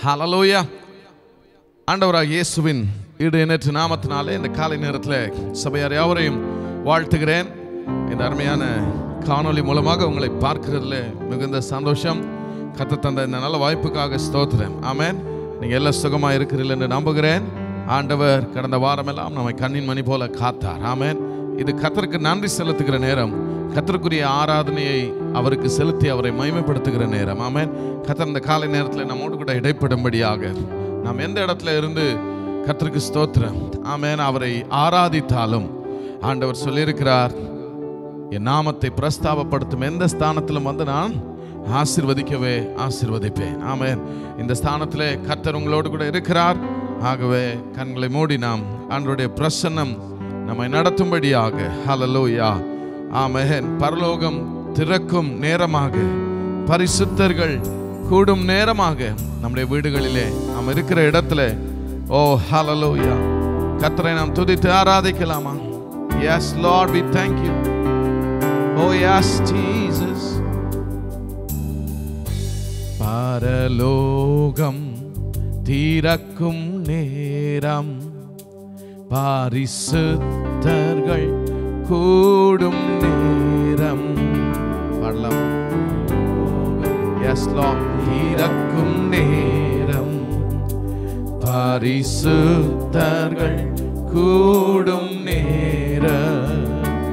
ஹalleluya ஆண்டவராக இயேசுவின் ஈடு இணைற்று நாமத்தினாலே இந்த காலை நேரத்தில் சபையார் யாவரையும் வாழ்த்துகிறேன் இந்த அருமையான காணொளி மூலமாக உங்களை பார்க்கிறதுல மிகுந்த சந்தோஷம் கத்த தந்த இந்த நல்ல வாய்ப்புக்காக ஸ்தோத்திரம் ஆமென் நீங்கள் எல்லாம் சுகமாக இருக்கிறீர்கள் என்று நம்புகிறேன் ஆண்டவர் கடந்த வாரமெல்லாம் நம்மை கண்ணின் மணி போல காத்தார் ஆமென் இது கத்தருக்கு நன்றி செலுத்துகிற நேரம் கத்தருக்குரிய ஆராதனையை அவருக்கு செலுத்தி அவரை மகிமைப்படுத்துகிற நேரம் ஆமென் கத்தர் இந்த காலை நேரத்தில் நம்மோடு கூட இடைப்படும்படியாக நாம் எந்த இடத்துல இருந்து கத்தருக்கு ஸ்தோத்திரம் ஆமென் அவரை ஆராதித்தாலும் ஆண்டவர் சொல்லியிருக்கிறார் என் நாமத்தை பிரஸ்தாபப்படுத்தும் எந்த ஸ்தானத்திலும் வந்து நான் ஆசிர்வதிக்கவே ஆசிர்வதிப்பேன் ஆமென் இந்த ஸ்தானத்திலே கர்த்தர் உங்களோடு கூட இருக்கிறார் ஆகவே கண்களை மூடி நாம் ஆண்டவருடைய பிரசன்னம் நம்மை நடத்தும்படியாக ஹalleluya ஆமென் பரலோகம் திறக்கும் நேரமாக பரிசுத்தர்கள் கூடும் நேரமாக நம்முடைய வீடுகளிலே நாம் இருக்கிற இடத்துல ஓ ஹalleluya கர்த்தரை நாம் துதித்து ஆராதிக்கலாமா yes lord we thank you Oh yes, Jesus. பரலோகம் தீரக்கும் நேரம் பாரிசுத்தர்கள் கூடும் நேரம் பாடலாம் எஸ் தீரக்கும் நேரம் பாரிசுத்தர்கள் கூடும் நேரம்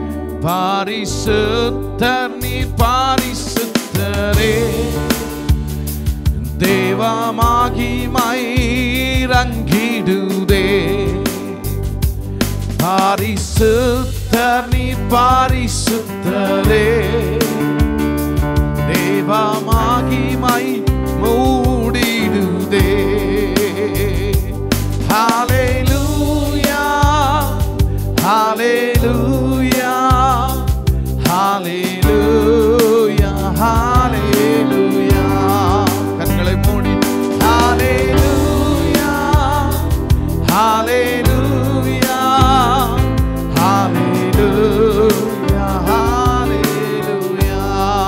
பாரிசுத்தர் நீ பாரிசுத்தரே தேவமாகிமை ரங்கிடுதே பாரிசுத்தர் நீ பாரிசுத்தரே தேவமாகிமை மூடிடுதே ஹalleluya ஹalleluya ஹalleluya ஹalleluya கண்களை மூடி ஹalleluya ஹalleluya ஹalleluya ஹalleluya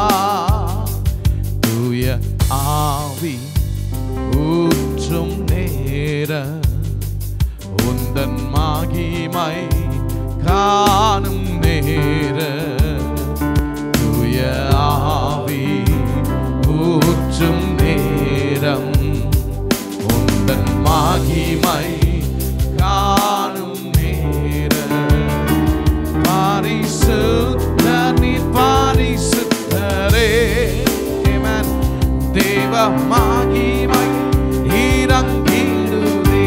தூய ஆவி ஊற்றும் நேர உந்தன் மாகிமை காணும் நேர தூய ஆவி ஊற்றும் நேரம் உந்தன் மாகிமை காணும் நேர பாரிசுத்த நீர் பாரிசுத்தரே Amen. தேவ மாகிமை இறங்கிடுதே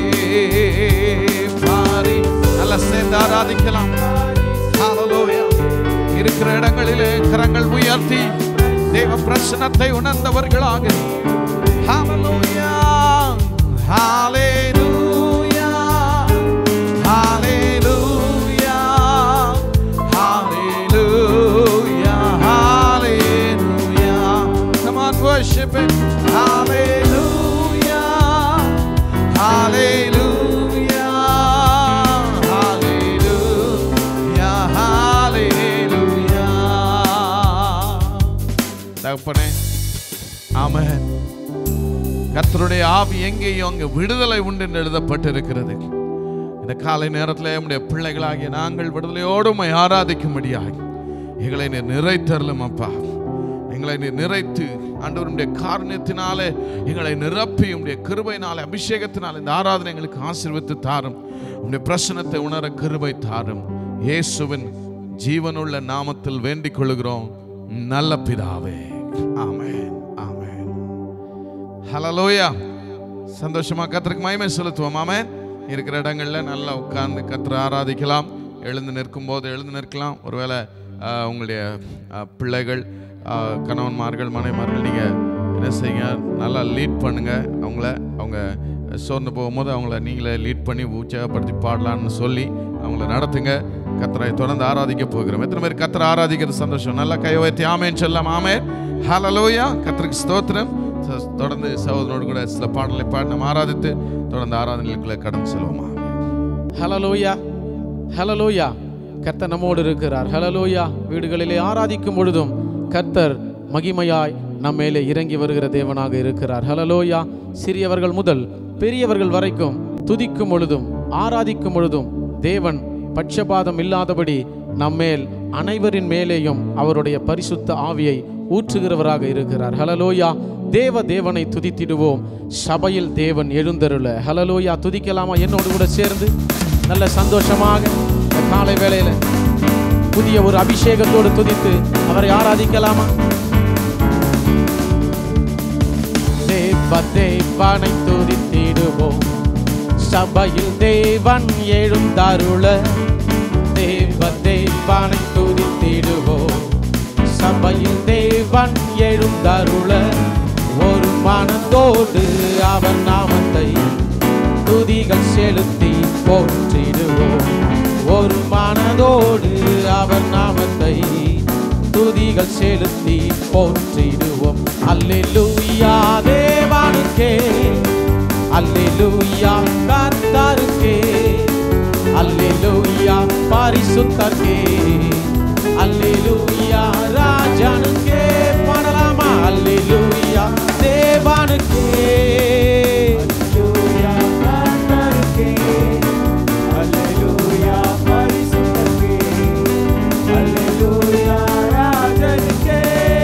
பாரி நல்ல சேர்ந்து ஆராதிக்கலாம் Hallelujah. இருக்கிற இடங்களிலே கரங்கள் உயர்த்தி தேவ பிரசனத்தை உணர்ந்தவர்களாக Hallelujah. Hallelujah. Hallelujah. Hallelujah. Hallelujah. Come on, worship it. Hallelujah. Hallelujah. Hallelujah. Hallelujah. தகப்பனே ஆமென் கர்த்தருடைய ஆவி எங்கேயும் அங்கே விடுதலை உண்டு என்று எழுதப்பட்டிருக்கிறது இந்த காலை நேரத்தில் நம்முடைய பிள்ளைகளாகிய நாங்கள் விடுதலையோடு உம்மை ஆராதிக்கும்படியாக எங்களை நீர் நிறைத்தரலும் அப்பா எங்களை நீர் நிறைத்து ஆண்டவருடைய காரணத்தினாலே எங்களை நிரப்பி உம்முடைய கிருபையினாலே அபிஷேகத்தினாலே இந்த ஆராதனை எங்களுக்கு ஆசீர்வித்து தாரும் உம்முடைய பிரசனத்தை உணர கிருபை தாரும் இயேசுவின் ஜீவனுள்ள நாமத்தில் வேண்டிக் கொள்கிறோம் நல்ல பிதாவே ஆமென் ஆமென் ஹலலோயா சந்தோஷமா கத்தருக்கு மகிமை செலுத்துவோம் ஆமென் இருக்கிற இடங்கள்ல நல்லா உட்கார்ந்து கத்தரை ஆராதிக்கலாம் எழுந்து நிற்கும் போது எழுந்து நிற்கலாம் ஒருவேளை ஆஹ், உங்களுடைய ஆஹ், பிள்ளைகள் ஆஹ், கணவன்மார்கள் மனைமார்கள் நீங்கள் என்ன செய்யுங்க நல்லா லீட் பண்ணுங்க அவங்கள அவங்க சோர்ந்து போகும்போது அவங்கள நீங்களே லீட் பண்ணி உற்சாகப்படுத்தி பாடலான்னு சொல்லி அவங்கள நடத்துங்க கத்தரை தொடர்ந்து ஆராதிக்க போகிறோம் எத்தனை பேர் கத்தரை ஆராதிக்கிறது சந்தோஷம் நல்லா கை வைத்தி ஆமேன்னு சொல்லலாம் ஆமே ஹலலோயா கத்தருக்கு ஸ்தோத்திரம் ச- தொடர்ந்து சகோதரனோடு கூட சில பாடலை பாடி நம்ம ஆராதித்து தொடர்ந்து ஆராதனைகளுக்குள்ள கடந்து செல்வோமா ஹலலோயா ஹலலோயா கர்த்தர் நம்மோடு இருக்கிறார் ஹலலோயா வீடுகளிலே ஆராதிக்கும் பொழுதும் கர்த்தர் மகிமையாய் நம்ம மேலே இறங்கி வருகிற தேவனாக இருக்கிறார் ஹலலோயா சிறியவர்கள் முதல் பெரியவர்கள் வரைக்கும் துதிக்கும் பொழுதும் ஆராதிக்கும் பொழுதும் தேவன் பட்சபாதம் இல்லாதபடி நம்மேல் அனைவரின் மேலேயும் அவருடைய பரிசுத்த ஆவியை ஊற்றுகிறவராக இருக்கிறார் ஹலலோயா தேவ தேவனை துதித்திடுவோம் சபையில் தேவன் எழுந்தருள ஹலலோயா துதிக்கலாமா என்னோடு கூட சேர்ந்து நல்ல சந்தோஷமாக இந்த காலை வேளையில புதிய ஒரு அபிஷேகத்தோடு துதித்து அவரை ஆராதிக்கலாமா தேவ தேவனை துதித்திடுவோம் சபையில் தேவன் எழுந்தருள தேவ தேவனை துதித்திடுவோம் சபையில் தேவன் எழுந்தருள ஒரு மனத்தோடு அவர் நாமத்தை துதிகள் செலுத்தி போற்றிடுவோம் ஒரு மனதோடு அவர் நாமத்தை துதிகள் செலுத்தி போற்றிடுவோம் அல்லேலூயா தேவானுக்கே அல்லேலூயா கர்த்தருக்கே அல்லேலூயா பரிசுத்தர்க்கே அல்லேலூயா ராஜனுக்கே பாடலாமா அல்லேலூயா தேவானுக்கே அல்லேலூயா கர்த்தருக்கே அல்லேலூயா பரிசுத்தருக்கே அல்லேலூயா ராஜனுக்கே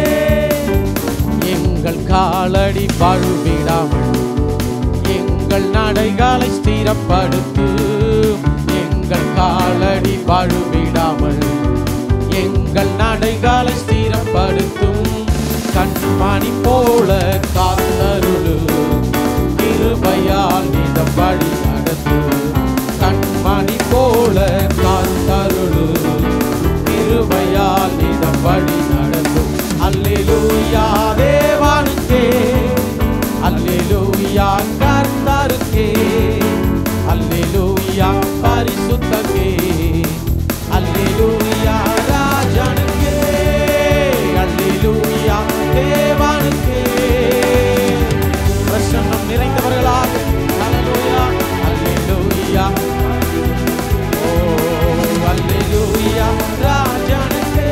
எங்கள் காலடி பழுவிடாமல் எங்கள் நடைகளை ஸ்திரப்படுத்து எங்கள் காலடி பழுவிடாமல் எங்கள் நடைகளை ஸ்திரப்படுத்தும் கண்மணி போல காத்தருளு கிருபையால் இதப்படி நடத்து கண்மணி போல காத்தருளு கிருபையால் இதப்படி நடத்தும் அல்லேலூயா தேவானுக்கே அல்லேலூயா கர்த்தருக்கே அல்லேலூயா பரிசுத்தக்கே அல்லேலூயா ராஜனுக்கே அல்லேலூயா தேவானுக்கே பிரசன்னம் நிறைந்தவர்களாக அல்லேலூயா அல்லேலூயா ஓ அல்லேலூயா ராஜனுக்கே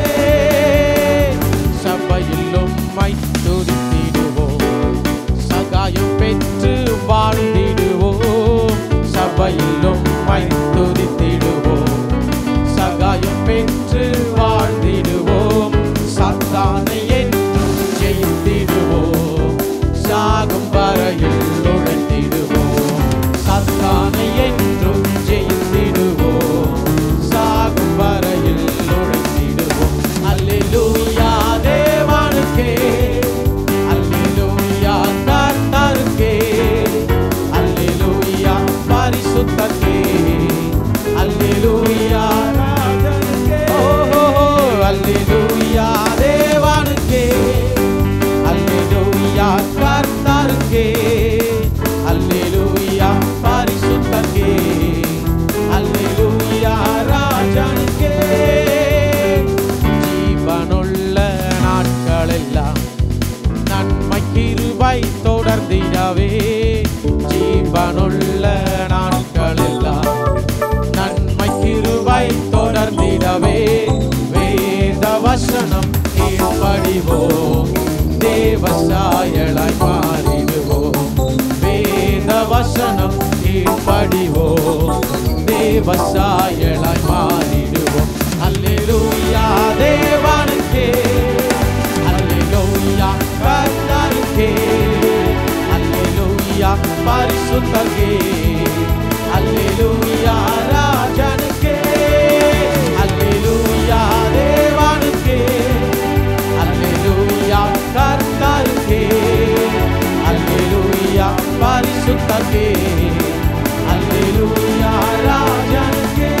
சபையில் உம்மை துதித்திடுவோம் சகாயம் பெற்று வாழ்ந்திடுவோம் சபையில் உம்மை துதித்திடுவோம் சகாயம் பெற்று வாழ்ந்திடுவோம் சத்தானை என்றும் ஜெயித்திடுவோம் சாகும் வரையில் நுழைத்திடுவோம் சத்தானை என்றும் ஜெயித்திடுவோம் சாகும் வரையில் நுழைத்திடுவோம் அல்லேலூயா தேவானுக்கே அல்லேலூயா கர்த்தருக்கே அல்லேலூயா பரிசுத்தக்கே அல்லேலூயா ராஜனுக்கே ஓ அல்லேலூயா தேவானுக்கே அல்லேலூயா கர்த்தருக்கே அல்லேலூயா பரிசுத்தக்கே அல்லேலூயா ராஜனுக்கே ஜீவனுள்ள நாட்களெல்லாம் நன்மை கிருபை தொடர்ந்திடவே ஜீவனுள்ள நாட்களெல்லாம் நன்மை கிருபை தொடர்ந்திடவே வேத வசனம் கீழ்ப்படிவோம் தேவசாயலாய் மாறிடுவோம் வேத வசனம் கீழ்ப்படிவோம் தேவசாயலாய் மாறிடுவோம் அல்லேலூயா தேவானுக்கே அல்லேலூயா கர்த்தருக்கே அல்லேலூயா பரிசுத்தர்க்கே அல்லேலூயா ராஜனுக்கே அல்லேலூயா தேவானுக்கே அல்லேலூயா கர்த்தருக்கே அல்லேலூயா பரிசுத்தர்க்கே அல்லேலூயா ராஜனுக்கே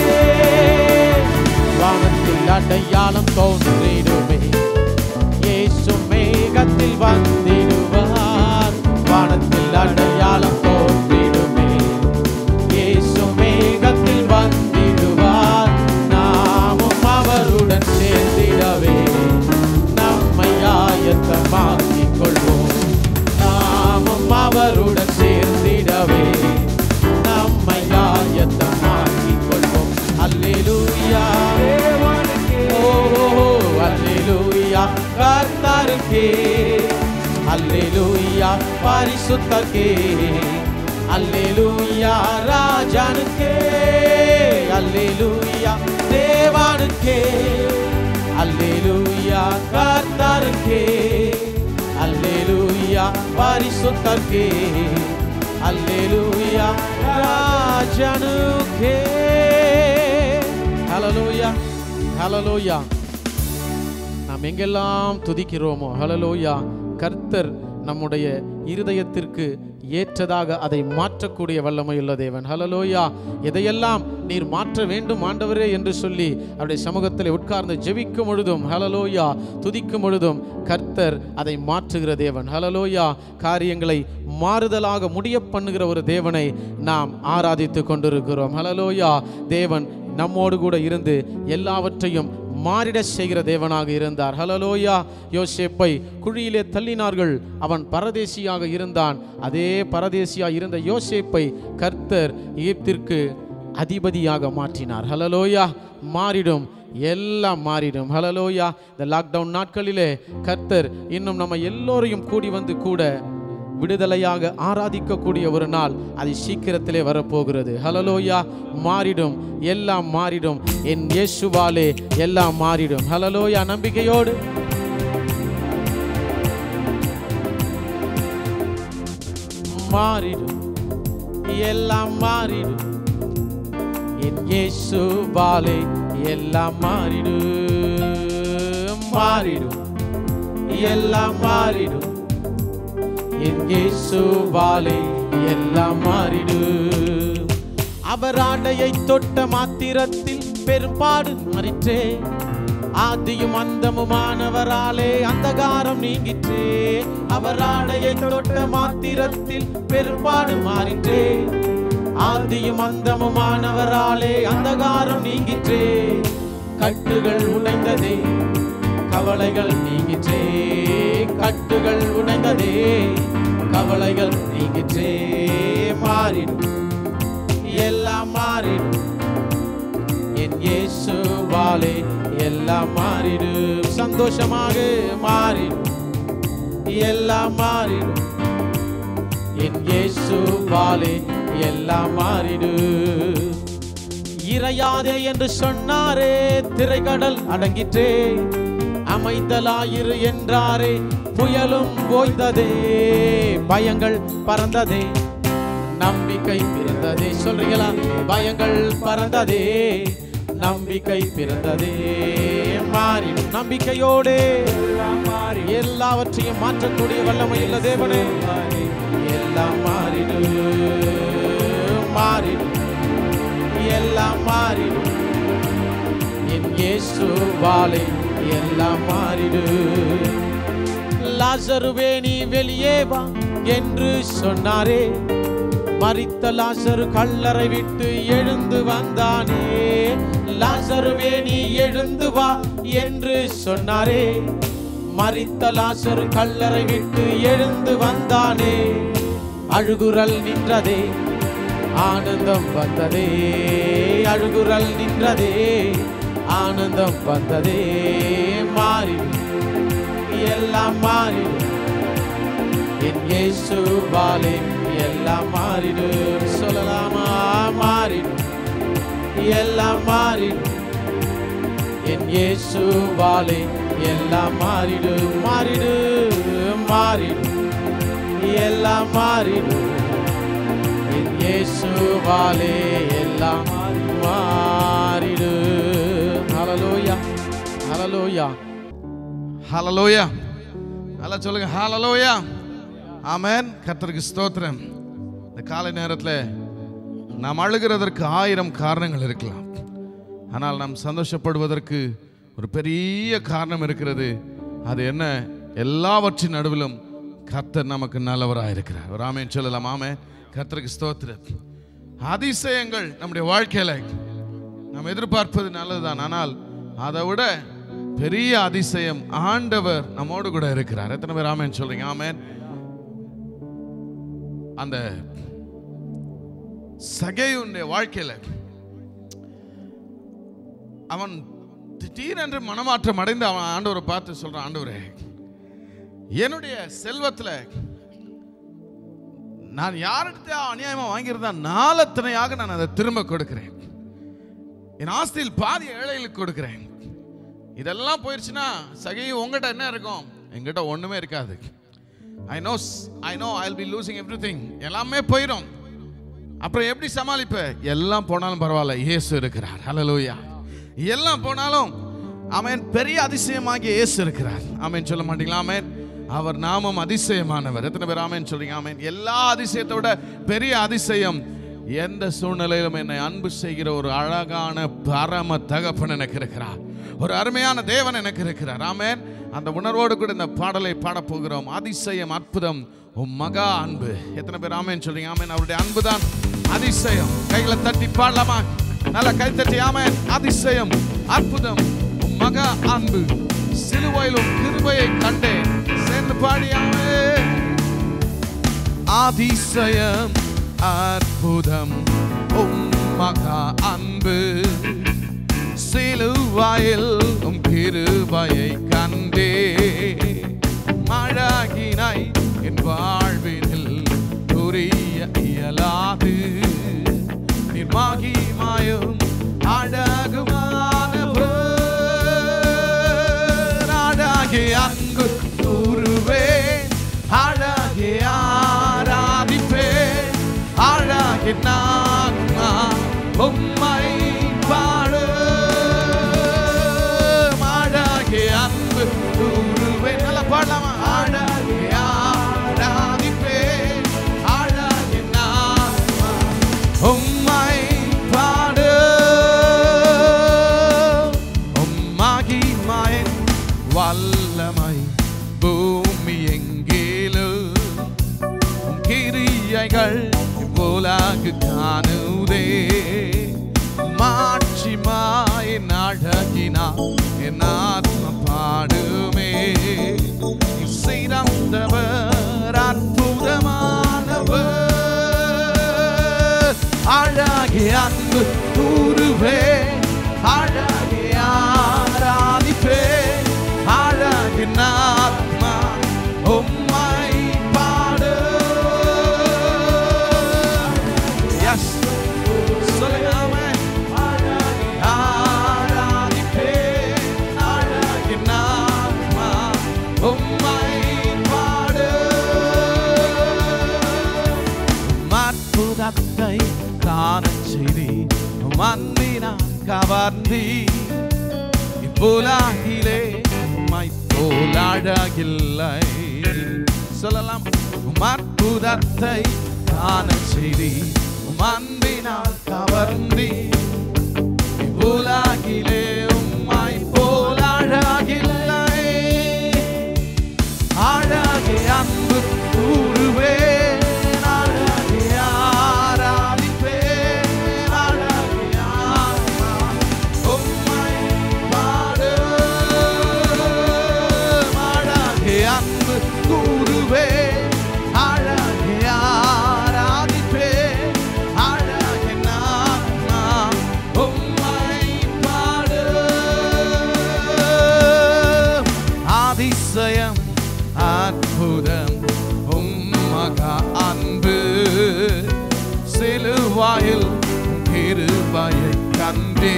வானத்தில் அடையாளம் தோன்றிடுமே இயேசு மேகத்தில் வந்திடுவார் வானத்தில் அடையாளம் தோன்றிடுமே இயேசு மேகத்தில் வந்திடுவார் நாமும் அவருடன் சேர்ந்திடவே நம்மை ஆயத்தமாக்கிக் கொள்வோம் நாமும் அவருடன் சேர்ந்திடவே நம்மை ஆயத்தமாக்கிக் கொள்வோம் அல்லேலூயா தேவனுக்கே ஓ அல்லேலூயா கர்த்தருக்கே அல்லேலூயா பரிசுத்தர்க்கே அல்லேலூயா ராஜானுக்கே அல்லேலூயா தேவானுக்கே அல்லேலூயா கர்த்தருக்கே அல்லேலூயா பரிசுத்தர்க்கே அல்லேலூயா ராஜனுக்கே ஹalleluya ஹalleluya நாம் எங்கெல்லாம் துதிக்கிறோமோ ஹalleluya கர்த்தர் நம்முடைய இருதயத்திற்கு ஏற்றதாக அதை மாற்றக்கூடிய வல்லமையுள்ள தேவன் ஹalleluya எதையெல்லாம் நீர் மாற்ற வேண்டும் ஆண்டவரே என்று சொல்லி அவருடைய சமூகத்தில் உட்கார்ந்து ஜெபிக்கும் பொழுதும் ஹalleluya துதிக்கும் பொழுதும் கர்த்தர் அதை மாற்றுகிற தேவன் ஹalleluya காரியங்களை மாறுதலாக முடிய பண்ணுகிற ஒரு தேவனை நாம் ஆராதித்து கொண்டிருக்கிறோம் ஹalleluya தேவன் நம்மோடு கூட இருந்து எல்லாவற்றையும் மாறிட செய்கிற தேவனாக இருந்தார் ஹலலோயா யோசேப்பை குழியிலே தள்ளினார்கள் அவன் பரதேசியாக இருந்தான் அதே பரதேசியாக இருந்த யோசேப்பை கர்த்தர் எகிப்திற்கு அதிபதியாக மாற்றினார் ஹலலோயா மாறிடும் எல்லாம் மாறிடும் ஹலலோயா இந்த லாக்டவுன் நாட்களிலே கர்த்தர் இன்னும் நம்ம எல்லோரையும் கூடி வந்து கூட விடுதலையாக ஆராதிக்கக்கூடிய ஒரு நாள் அது சீக்கிரத்திலே வரப்போகிறது ஹலலோயா மாறிடும் எல்லாம் மாறிடும் என் இயேசுவாலே எல்லாம் மாறிடும் ஹலலோயா நம்பிக்கையோடு மாறிடும் எல்லாம் மாறிடும் என் இயேசுவாலே எல்லாம் மாறிடும் மாறிடும் எல்லாம் மாறிடும் என் இயேசுவாலே எல்லாம் மாறிடு அவர் ஆடையை தொட்ட மாத்திரத்தில் பெரும்பாடு மறிற்றே ஆதியும் அந்தமுமானவராலே அந்தகாரம் நீங்கிற்றே அவர் ஆடையை தொட்ட மாத்திரத்தில் பெரும்பாடு மாறிற்றே ஆதியும் அந்தமுமானவராலே அந்தகாரம் நீங்கிற்றே கட்டுகள் உடைந்ததே கவலைகள் நீங்கிற்றே கட்டுகள் உடைந்ததே கவலைகள் நீங்கிற்றே மாறிடும் எல்லாம் மாறிடும் என் இயேசுவாலே எல்லாம் மாறிடும் சந்தோஷமாக மாறிடும் எல்லாம் மாறிடும் என் இயேசுவாலே எல்லாம் மாறிடும் இறையாதே என்று சொன்னாரே திரைக்கடல் அடங்கிற்றே அமைதலாயிரு என்றாரே புயலும் ஓய்ந்ததே பயங்கள் பறந்ததே நம்பிக்கை பிறந்ததே சொல்றீங்களா பயங்கள் பறந்ததே நம்பிக்கை பிறந்ததே மாறிடும் நம்பிக்கையோடு எல்லாவற்றையும் மாற்றக்கூடிய வல்லமையுள்ள தேவனே எல்லாம் மாறிடும் மாறிடும் எல்லாம் மாறிடும் என் இயேசுவாலே எல்லாம் மாறிடு லாசருவே நீ வெளியே வா என்று சொன்னாரே மரித்த லாசரு கல்லறை விட்டு எழுந்து வந்தானே லாசருவே நீ எழுந்து வா என்று சொன்னாரே மரித்த லாசரு கல்லறை விட்டு எழுந்து வந்தானே அழுகுரல் நின்றதே ஆனந்தம் வந்ததே அழுகுரல் நின்றதே ஆனந்தம் வந்ததே மாறி எல்லாம் மாறி என் இயேசுவாலே எல்லாம் மாறிடும் சொல்லலாமா மாறிடும் எல்லாம் மாறிடும் என் இயேசுவாலே எல்லாம் மாறிடும் மாறிடு மாறிடும் எல்லாம் மாறிடும் என் இயேசுவாலே எல்லாம் மாறிடு ஹalleluya ஹalleluya ஹalleluya நல்லா சொல்லுங்க ஹalleluya ஆமென் கர்த்தருக்கு ஸ்தோத்திரம் இந்த காலை நேரத்தில் நாம் அழுகிறதற்கு ஆயிரம் காரணங்கள் இருக்கலாம் ஆனால் நாம் சந்தோஷப்படுவதற்கு ஒரு பெரிய காரணம் இருக்கிறது அது என்ன எல்லாவற்றின் நடுவிலும் கர்த்தர் நமக்கு நல்லவராக இருக்கிறார் ஒரு ஆமேன் சொல்லலாம் ஆமே கர்த்தருக்கு ஸ்தோத்திரம் அதிசயங்கள் நம்முடைய வாழ்க்கையில நாம் எதிர்பார்ப்பது நல்லதுதான் ஆனால் அதை விட பெரிய அதிசயம் ஆண்டவர் நம்மோடு கூட இருக்கிறார் எத்தனை பேர் ஆமேன் சொல்றீங்க ஆமேன் அந்த சகையுடைய வாழ்க்கையில அவன் திடீரென்று மனமாற்றம் அடைந்து அவன் ஆண்டவரை பார்த்து சொல்றான் ஆண்டவரே என்னுடைய செல்வத்துல நான் யார்கிட்ட அநியாயமா வாங்கியிருந்தா நாலத்தனையாக நான் அதை திரும்ப கொடுக்கிறேன் என் ஆஸ்தியில் பாதி ஏழைகளுக்கு கொடுக்கிறேன் இதெல்லாம் போயிடுச்சுன்னா சகி உங்ககிட்ட என்ன இருக்கும் என்கிட்ட ஒண்ணுமே இருக்காது I know I know I be losing everything எல்லாமே போயிடும் அப்புறம் எப்படி சமாளிப்ப எல்லாம் போனாலும் பரவாயில்ல இயேசு இருக்கிறார் ஹalleluya எல்லாம் போனாலும் அவன் பெரிய அதிசயமாகிய இயேசு இருக்கிறார் ஆமென் சொல்ல மாட்டீங்களா ஆமென் அவர் நாமம் அதிசயமானவர் எத்தனை பேர் ஆமென் சொல்றீங்க ஆமென் எல்லா அதிசயத்தோட பெரிய அதிசயம் எந்த சூழ்நிலையிலும் என்னை அன்பு செய்கிற ஒரு அழகான பரம தகப்பன் எனக்கு இருக்கிறார் ஒரு அருமையான தேவன் எனக்கு இருக்கிறார் ஆமென் அந்த உணர்வோடு கூட இந்த பாடலை பாடப் போகிறோம் அதிசயம் அற்புதம் உம் மகா அன்பு எத்தனை பேர் ஆமென் சொல்றீங்க ஆமென் அவருடைய அன்பு தான் அதிசயம் கைகளை தட்டி பாடலாமா நல்லா கை தட்டி ஆமென் அதிசயம் அற்புதம் உம் மகா அன்பு சிலுவையிலும் கிருபையை கண்டேன் சேர்ந்து பாடி ஆமென் அதிசயம் அற்புதம் உம் மகா அன்பு சிலுவாயில் உம் கிருபையை கண்டே மழகினாய் என் வாழ்வினில் புரிய இயலாது நீர் மகிமாயும் அழகுமானவர் அழகே அன்பு கூறுவேன் அழகே ஆராதிப்பேன் அழகே நான் உம்மை பாடு அழகே அன்பு கூறுவேன் நல்ல பாடலாமா அழகே ஆராதிப்பேன் அழகே நான் உம்மை பாடு உம்மாகிமாயின் வல்லமை பூமி எங்கேலும் உம் கிரியைகள் போலாகு காணுதே மாட்சிமாயின் அழகினா என் ஆத்ம பாடுமே நீ சிறந்தவர் அற்புதமானவர் அழகே அன்பு கூறுவே அழகே ஆராதிப்பே அழகே ஆத்மா உம்மை பாடு எஸ் சொல்லுங்க ஆமென். ஆராதிப்பே அழகே ஆத்மா உம்மை பாடு அற்புதத்தை காணச் செய்தி மன்னினா கவர்ந்தி இப்புலாகிலே மை போல் அழகில்லை சொல்லலாம் உம் அற்புதத்தை காணச் செய்தி மன்பினால் கவர்ந்தி இப்புலாகிலே உம்மை போல் அழகில்லை அழகே அன்பு கூறுவே அழகே ஆராதிப்பே அழகே ஆத்மா உம்மை பாடு அழகே அன்பு கூறுவே அழகே ஆராதிப்பே அழகே ஆத்மா உம்மை பாடு அதிசயம் அற்புதம் உம்மகா அன்பு சிலுவாயில் கிருபையை கண்டே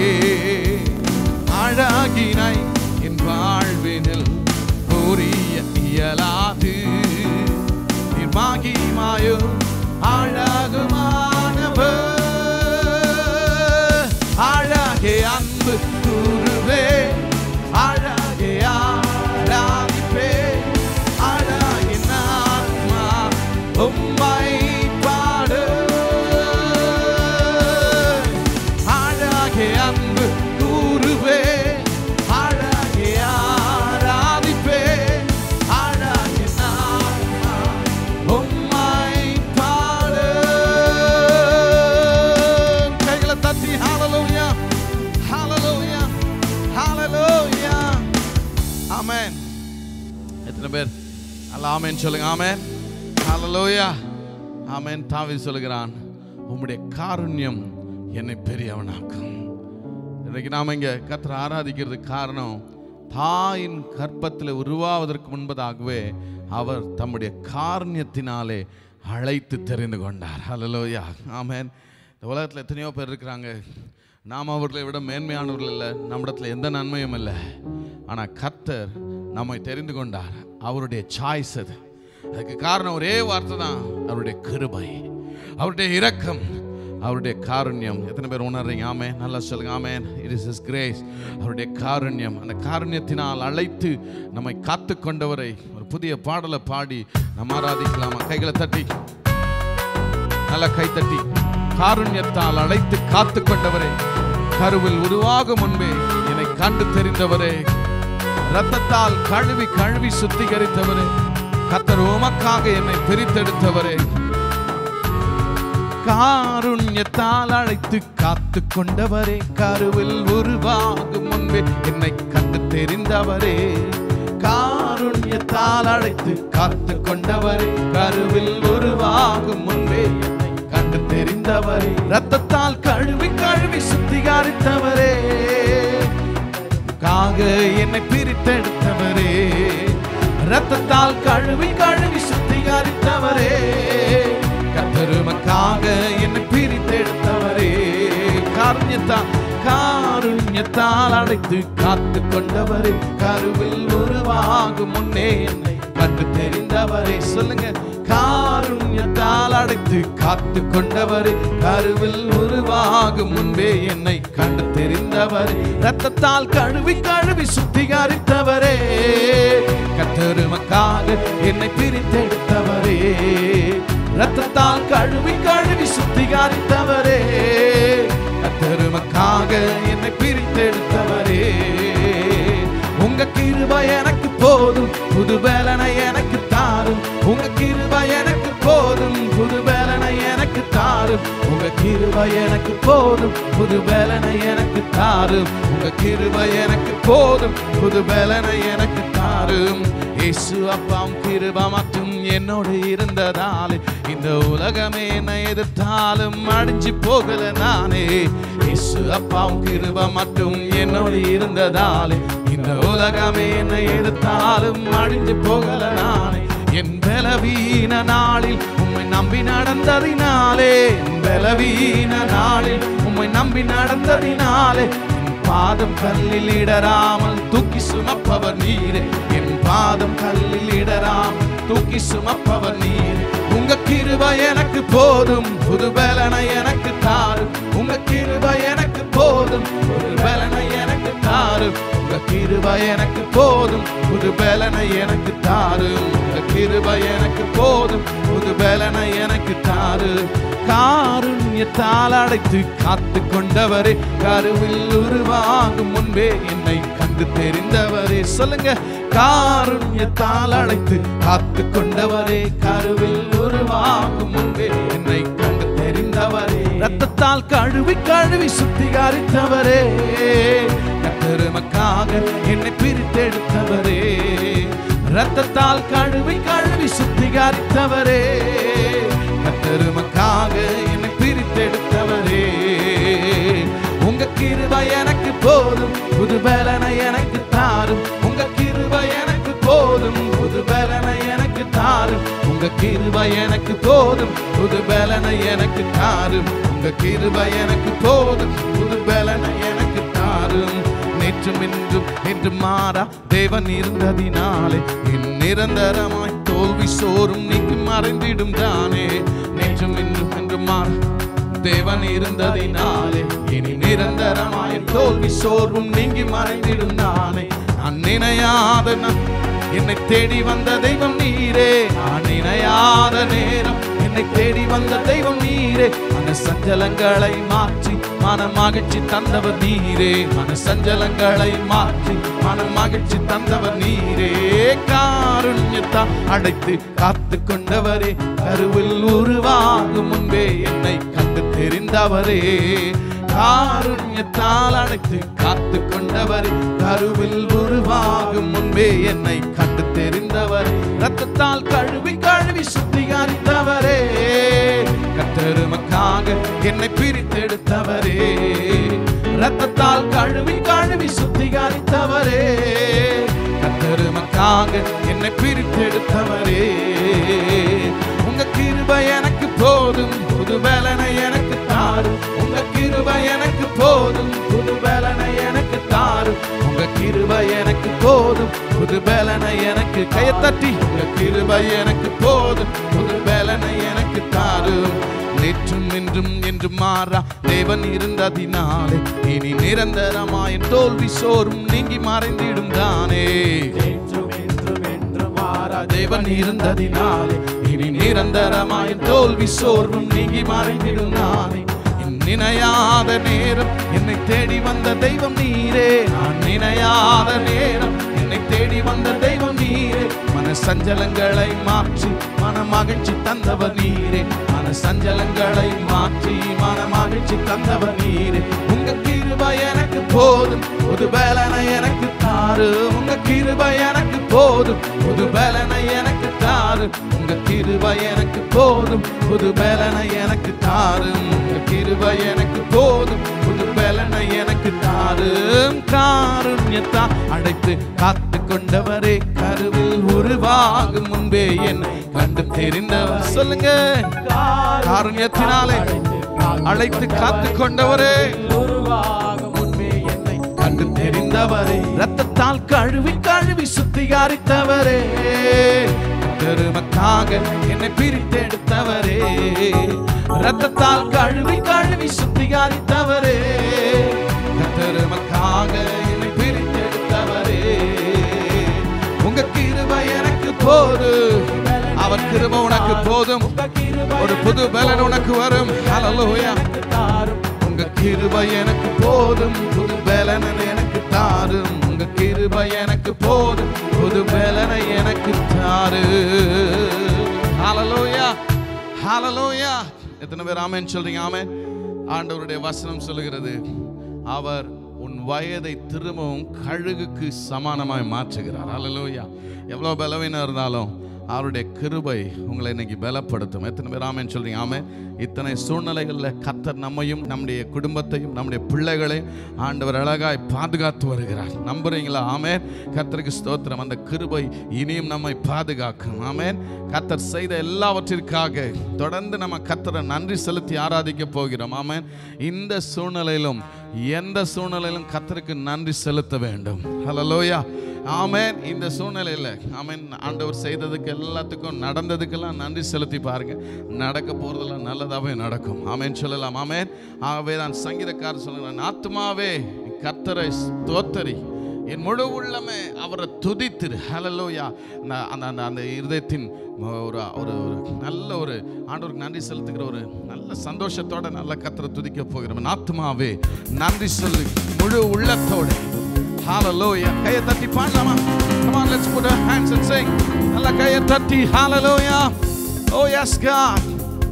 அழகினை என் வாழ்வினில் புரிய இயலாது நிர்மாகிமாயோ அழகுமானவர் அழகே அன்பு கூறுவே அழகே ஆராதிப்பே அழகே ஆத்மா உம்மை பாடு அழகே அன்பு கூறுவே அழகே ஆராதிப்பே அழகே ஆத்மா உம்மை பாடு கைகளை தட்டி ஹalleluya ஹalleluya ஹalleluya ஆமென் எத்தனை பேர் அல்ல ஆமென் சொல்லுங்க ஆமென் ஹalleluya ஆமென் தாவி சொல்லுகிறான் உம்முடைய காருண்யம் என்னை பெரியவனாக்கும் இன்னைக்கு நாம இங்க கர்த்தரை ஆராதிக்கிறதுக்கு காரணம் தாயின் கர்ப்பத்தில் உருவாவதற்கு முன்பதாகவே அவர் தம்முடைய காரண்யத்தினாலே அழைத்து தெரிந்து கொண்டார் ஹalleluya ஆமென் இந்த உலகத்தில் எத்தனையோ பேர் இருக்கிறாங்க நாம் அவர்களை விட மேன்மையானவர்கள் இல்லை நம்மிடத்தில் எந்த நன்மையும் இல்லை ஆனால் கர்த்தர் நம்மை தெரிந்து கொண்டார் அவருடைய சாய்ஸ் அது அதுக்கு காரணம் ஒரே வார்த்தை தான் அவருடைய கிருபை அவருடைய இரக்கம் அவருடைய காருண்யம் எத்தனை பேர் உணர்றீங்க ஆமே நல்லா சொல்லுங்க ஆமே இட் இஸ் இஸ் கிரேஸ் அவருடைய காருண்யம் அந்த காருண்யத்தினால் அழைத்து நம்மை காத்து கொண்டவரை ஒரு புதிய பாடலை பாடி நம்ம ஆராதிக்கலாமா கைகளை தட்டி நல்லா கை தட்டி காருண்யத்தால் அழைத்து காத்து கொண்டவரே கருவில் உருவாகும் முன்பே என்னை கண்டு தெரிந்தவரே ரத்தத்தால் கழுவி கழுவி சுத்திகரித்தவரே கத்தர் உமக்காக என்னை பிரித்தெடுத்தவரே காருண்யத்தால் அழைத்து காத்து கொண்டவரே கருவில் உருவாகும் முன்பே என்னை கண்டு தெரிந்தவரே காருண்யத்தால் அழைத்து காத்து கொண்டவரே கருவில் உருவாகும் முன்பே என்னை கண்டு தெரிந்தவரே ரத்தத்தால் கழுவி கழுவி சுத்திகரித்தவரே காக என்னை பிரித்தெடுத்தவரே ரத்தத்தால் கழுவி கழுவி சுத்திகரித்தவரே கத்தருமக்காக என்னை பிரித்தெடுத்தவரே காருண்யத்தால் காருண்யத்தால் அழைத்து காத்து கொண்டவரே கருவில் உருவாகும் முன்னே என்னை கண்டு தெரிந்தவரே சொல்லுங்க காருண்யத்தால் அழைத்து காத்து கொண்டவரே கருவில் உருவாகும் முன்பே என்னை கண்டு தெரிந்தவரே ரத்தத்தால் கழுவி கழுவி சுத்திகரித்தவரே கத்தருமக்காக என்னை பிரித்தெடுத்தவரே ரத்தத்தால் கழுவி கழுவி சுத்திகரித்தவரே கத்தருமக்காக என்னை பிரித்தெடுத்தவரே உங்க கிருபை எனக்கு போதும் புது வேலனை எனக்கு தாரும் உங்க கிருபை எனக்கு போதும் புது வேலனை எனக்கு தாரும் உங்க கிருபை எனக்கு போதும் புது வேலனை எனக்கு தாரும் உங்க கிருபை எனக்கு போதும் புது வேலனை எனக்கு தாரும் இயேசு அப்பாம் கிருபா மட்டும் என்னோடு இருந்ததாலே இந்த உலகமே என்னை எதிர்த்தாலும் அடிஞ்சு போகல நானே இயேசு அப்பாவும் கிருபா மட்டும் என்னோடு இருந்ததாலே இந்த உலகமே என்னை எதிர்த்தாலும் அடிஞ்சு போகல நானே என் பலவீன நாளில் உம்மை நம்பி நடந்ததினாலே என் பலவீன நாளில் உம்மை நம்பி நடந்ததினாலே என் பாதம் கல்லில் இடராமல் தூக்கி சுமப்பவர் நீரே என் பாதம் கல்லில் இடராமல் தூக்கி சுமப்பவர் நீரே உங்க கிருபை எனக்கு போதும் புது பலனை எனக்கு தாரும் உங்க கிருபை எனக்கு போதும் புது பலனை எனக்கு தாரும் உங்க கிருபை எனக்கு போதும் புது பலனை எனக்கு தாரும் உங்க கிருபை எனக்கு போதும் புது பலனை எனக்கு தாரும் காருண்யத்தால் அடைத்து காத்து கொண்டவரே கருவில் உருவாகும் முன்பே என்னை கண்டு தெரிந்தவரே சொல்லுங்க காருண்யத்தால் அழைத்து காத்து கொண்டவரே கருவில் உருவாகும் முன்பே என்னை கண்டு தெரிந்தவரே ரத்தத்தால் கழுவி கழுவி சுத்திகரித்தவரே கத்தருமக்காக என்னை பிரித்தெடுத்தவரே ரத்தத்தால் கழுவி கழுவி சுத்திகரித்தவரே கத்தருமக்காக என்னை பிரித்தெடுத்தவரே உங்க கிருபை எனக்கு போதும் புது பலனை எனக்கு தாரும் உங்க கிருபை எனக்கு போதும் புது பலனை எனக்கு தாரும் உங்க கிருபை எனக்கு போதும் புது பலனை எனக்கு தாரும் உங்க கிருபை எனக்கு போதும் புது பலனை எனக்கு தாரும் நேற்றும் இன்றும் என்று மாறா தேவன் இருந்ததினாலே என் நிரந்தரமாய் தோல்வி சோறும் நீக்கி மறைந்திடும் தானே நேற்றும் இன்றும் என்று மாறா தேவன் இருந்ததினாலே இனி நிரந்தரமாய் தோல்வி சோர்வும் நீங்கி மறைந்திடும் நானே நான் நினையாத நான் என்னை தேடி வந்த தெய்வம் நீரே நான் நினையாத நேரம் என்னை தேடி வந்த தெய்வம் நீரே மன சஞ்சலங்களை மாற்றி மன மகிழ்ச்சி தந்தவர் நீரே மன சஞ்சலங்களை மாற்றி மன மகிழ்ச்சி தந்தவர் நீரே காருண்யத்தா அடைத்து காத்து கொண்டவரே கருவில் உருவாகும் முன்பே என்னை கண்டு தெரிந்தவரே காருண்யத்தால் அடைத்து காத்து கொண்டவரே கருவில் உருவாகும் முன்பே என்னை கண்டு தெரிந்தவர் ரத்தத்தால் கழுவி கழுவி சுத்திகரித்தவரே கத்தருமக்காக என்னை பிரித்தெடுத்தவரே ரத்தத்தால் கழுவி கழுவி சுத்திகரித்தவரே உங்க கிருபை எனக்கு போதும் புது பலனை எனக்கு கையத்தட்டி உங்க கிருபை எனக்கு போதும் புது பலனை எனக்கு தாரும் நேற்றும் இன்றும் என்றும் மாறா தேவன் இருந்ததினாலே இனி நிரந்தரமாய் என் தோல்வி சோறும் நீங்கி மறைந்திடும் தானே என்றும் என்றும் என்றும் மாறா தேவன் இருந்ததினாலே இனி நிரந்தரமாய் என் தோல்வி சோர்வும் நீங்கி மறைந்திடும் நானே என் நினையாத நேரம் என்னை தேடி வந்த தெய்வம் நீரே நான் நினையாத நேரம் என்னை தேடி வந்த தெய்வம் நீரே மன சஞ்சலங்களை மாற்றி மன மகிழ்ச்சி தந்தவர் நீரே மன சஞ்சலங்களை மாற்றி மன மகிழ்ச்சி தந்தவர் நீரே உங்க கிருபை எனக்கு போதும் புது பலனை எனக்கு தாரு உங்க கிருபை எனக்கு போதும் புது பலனை எனக்கு தாரு உங்க கிருபை எனக்கு போதும் புது பலனை எனக்கு தாரு உங்க கிருபை எனக்கு போதும் புது பலனை எனக்கு தாரும் காருண்யத்தா அடைத்து காத்து கொண்டவரே கருவில் உருவாகும் முன்பே என்னை கண்டு தெரிந்தவர் சொல்லுங்க காருண்யத்தினாலே அழைத்து காத்து கொண்டவரே உருவாகும் முன்பே என்னை கண்டு தெரிந்தவரே ரத்தத்தால் கழுவி கழுவி சுத்திகரித்தவரே பெருமக்காக என்னை பிரித்தெடுத்தவரே ரத்தத்தால் கழுவி கழுவி சுத்திகரித்தவரே பெருமக்காக என்னை பிரித்தெடுத்தவரே உங்க கிருபை எனக்கு போதும் அவர் கிருபை உனக்கு போதும் ஒரு புது பலன் உனக்கு வரும் ஹalleluya தாரும் உங்க கிருபை எனக்கு போதும் புது பலனை எனக்கு தாரும் உங்க கிருபை எனக்கு போதும் புது பலனை எனக்கு தாரு ஹalleluya ஹalleluya எத்தனை பேர் ஆமென் சொல்றீங்க ஆமென் ஆண்டவருடைய வசனம் சொல்லுகிறது அவர் உன் வயதை திரும்பவும் கழுகுக்கு சமானமாய் மாற்றுகிறார் ஹalleluya எவ்வளோ பலவீனம் இருந்தாலும் அவருடைய கிருபை உங்களை இன்னைக்கு பலப்படுத்தும் எத்தனை பேர் ஆமென் சொல்றீங்க ஆமென் இத்தனை சூழ்நிலைகளில் கத்தர் நம்மையும் நம்முடைய குடும்பத்தையும் நம்முடைய பிள்ளைகளையும் ஆண்டவர் அழகாய் பாதுகாத்து வருகிறார் நம்புறீங்களா ஆமென் கத்தருக்கு ஸ்தோத்திரம் அந்த கிருபை இனியும் நம்மை பாதுகாக்கும் ஆமென் கத்தர் செய்த எல்லாவற்றிற்காக தொடர்ந்து நம்ம கத்தரை நன்றி செலுத்தி ஆராதிக்க போகிறோம் ஆமென் இந்த சூழ்நிலையிலும் எந்த சூழ்நிலையிலும் கத்தருக்கு நன்றி செலுத்த வேண்டும் ஹalleluya ஆமென் இந்த சூழ்நிலையில் ஆமென் ஆண்டவர் செய்ததுக்கு எல்லாத்துக்கும் நடந்ததுக்கெல்லாம் நன்றி செலுத்தி பாருங்க நடக்க போறதெல்லாம் நல்லதாவே நடக்கும் ஆமென் சொல்லலாம் ஆமென் ஆகவே நான் சங்கீதக்காரர் சொல்லுகிறேன் ஆத்மாவே கர்த்தரை ஸ்தோத்தரி என் முழு உள்ளமே அவரை துதித்திரு ஹalleluya நான் அந்த அந்த அந்த இருதயத்தின் ஒரு ஒரு ஒரு நல்ல ஒரு ஆண்டவருக்கு நன்றி செலுத்துகிற ஒரு நல்ல சந்தோஷத்தோட நல்ல கத்தரை துதிக்க போகிறோம் ஆத்மாவே நன்றி சொல்லு முழு உள்ளத்தோட ஹalleluya கையை தட்டி பாடலாமா come on let's put our hands and sing நல்ல கையை தட்டி hallelujah oh yes god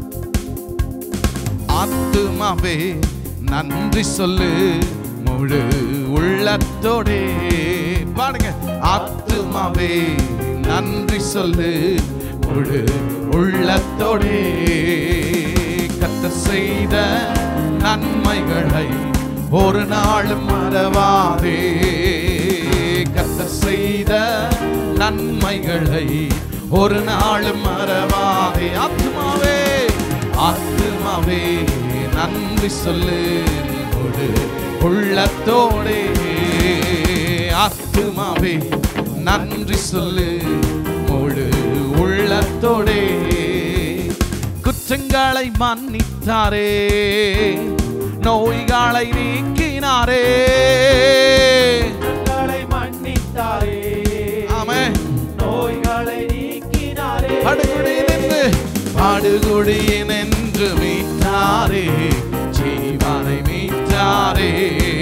ஆத்துமாவே நன்றி சொல்லு முழு உள்ளத்தோடே பாடுங்க ஆத்துமாவே நன்றி சொல்லு முழு உள்ளத்தோடே கத்த செய்த நன்மைகளை ஒரு நாளும் மறவாதே கத்த செய்த நன்மைகளை ஒரு நாளும் மறவாதே ஆத்துமாவே ஆத்துமாவே நன்றி சொல்லு முழு உள்ளத்தோடே ஆத்துமாவே நன்றி சொல்லு முழு உள்ளத்தோடே குற்றங்களை மன்னித்தாரே நோய்களை நீக்கினாரே குற்றங்களை மன்னித்தாரே ஆமென் நோய்களை நீக்கினாரே படுகுடி நின்று பாடுகுடி நின்று மீட்டாரே ஜீவனை மீட்டாரே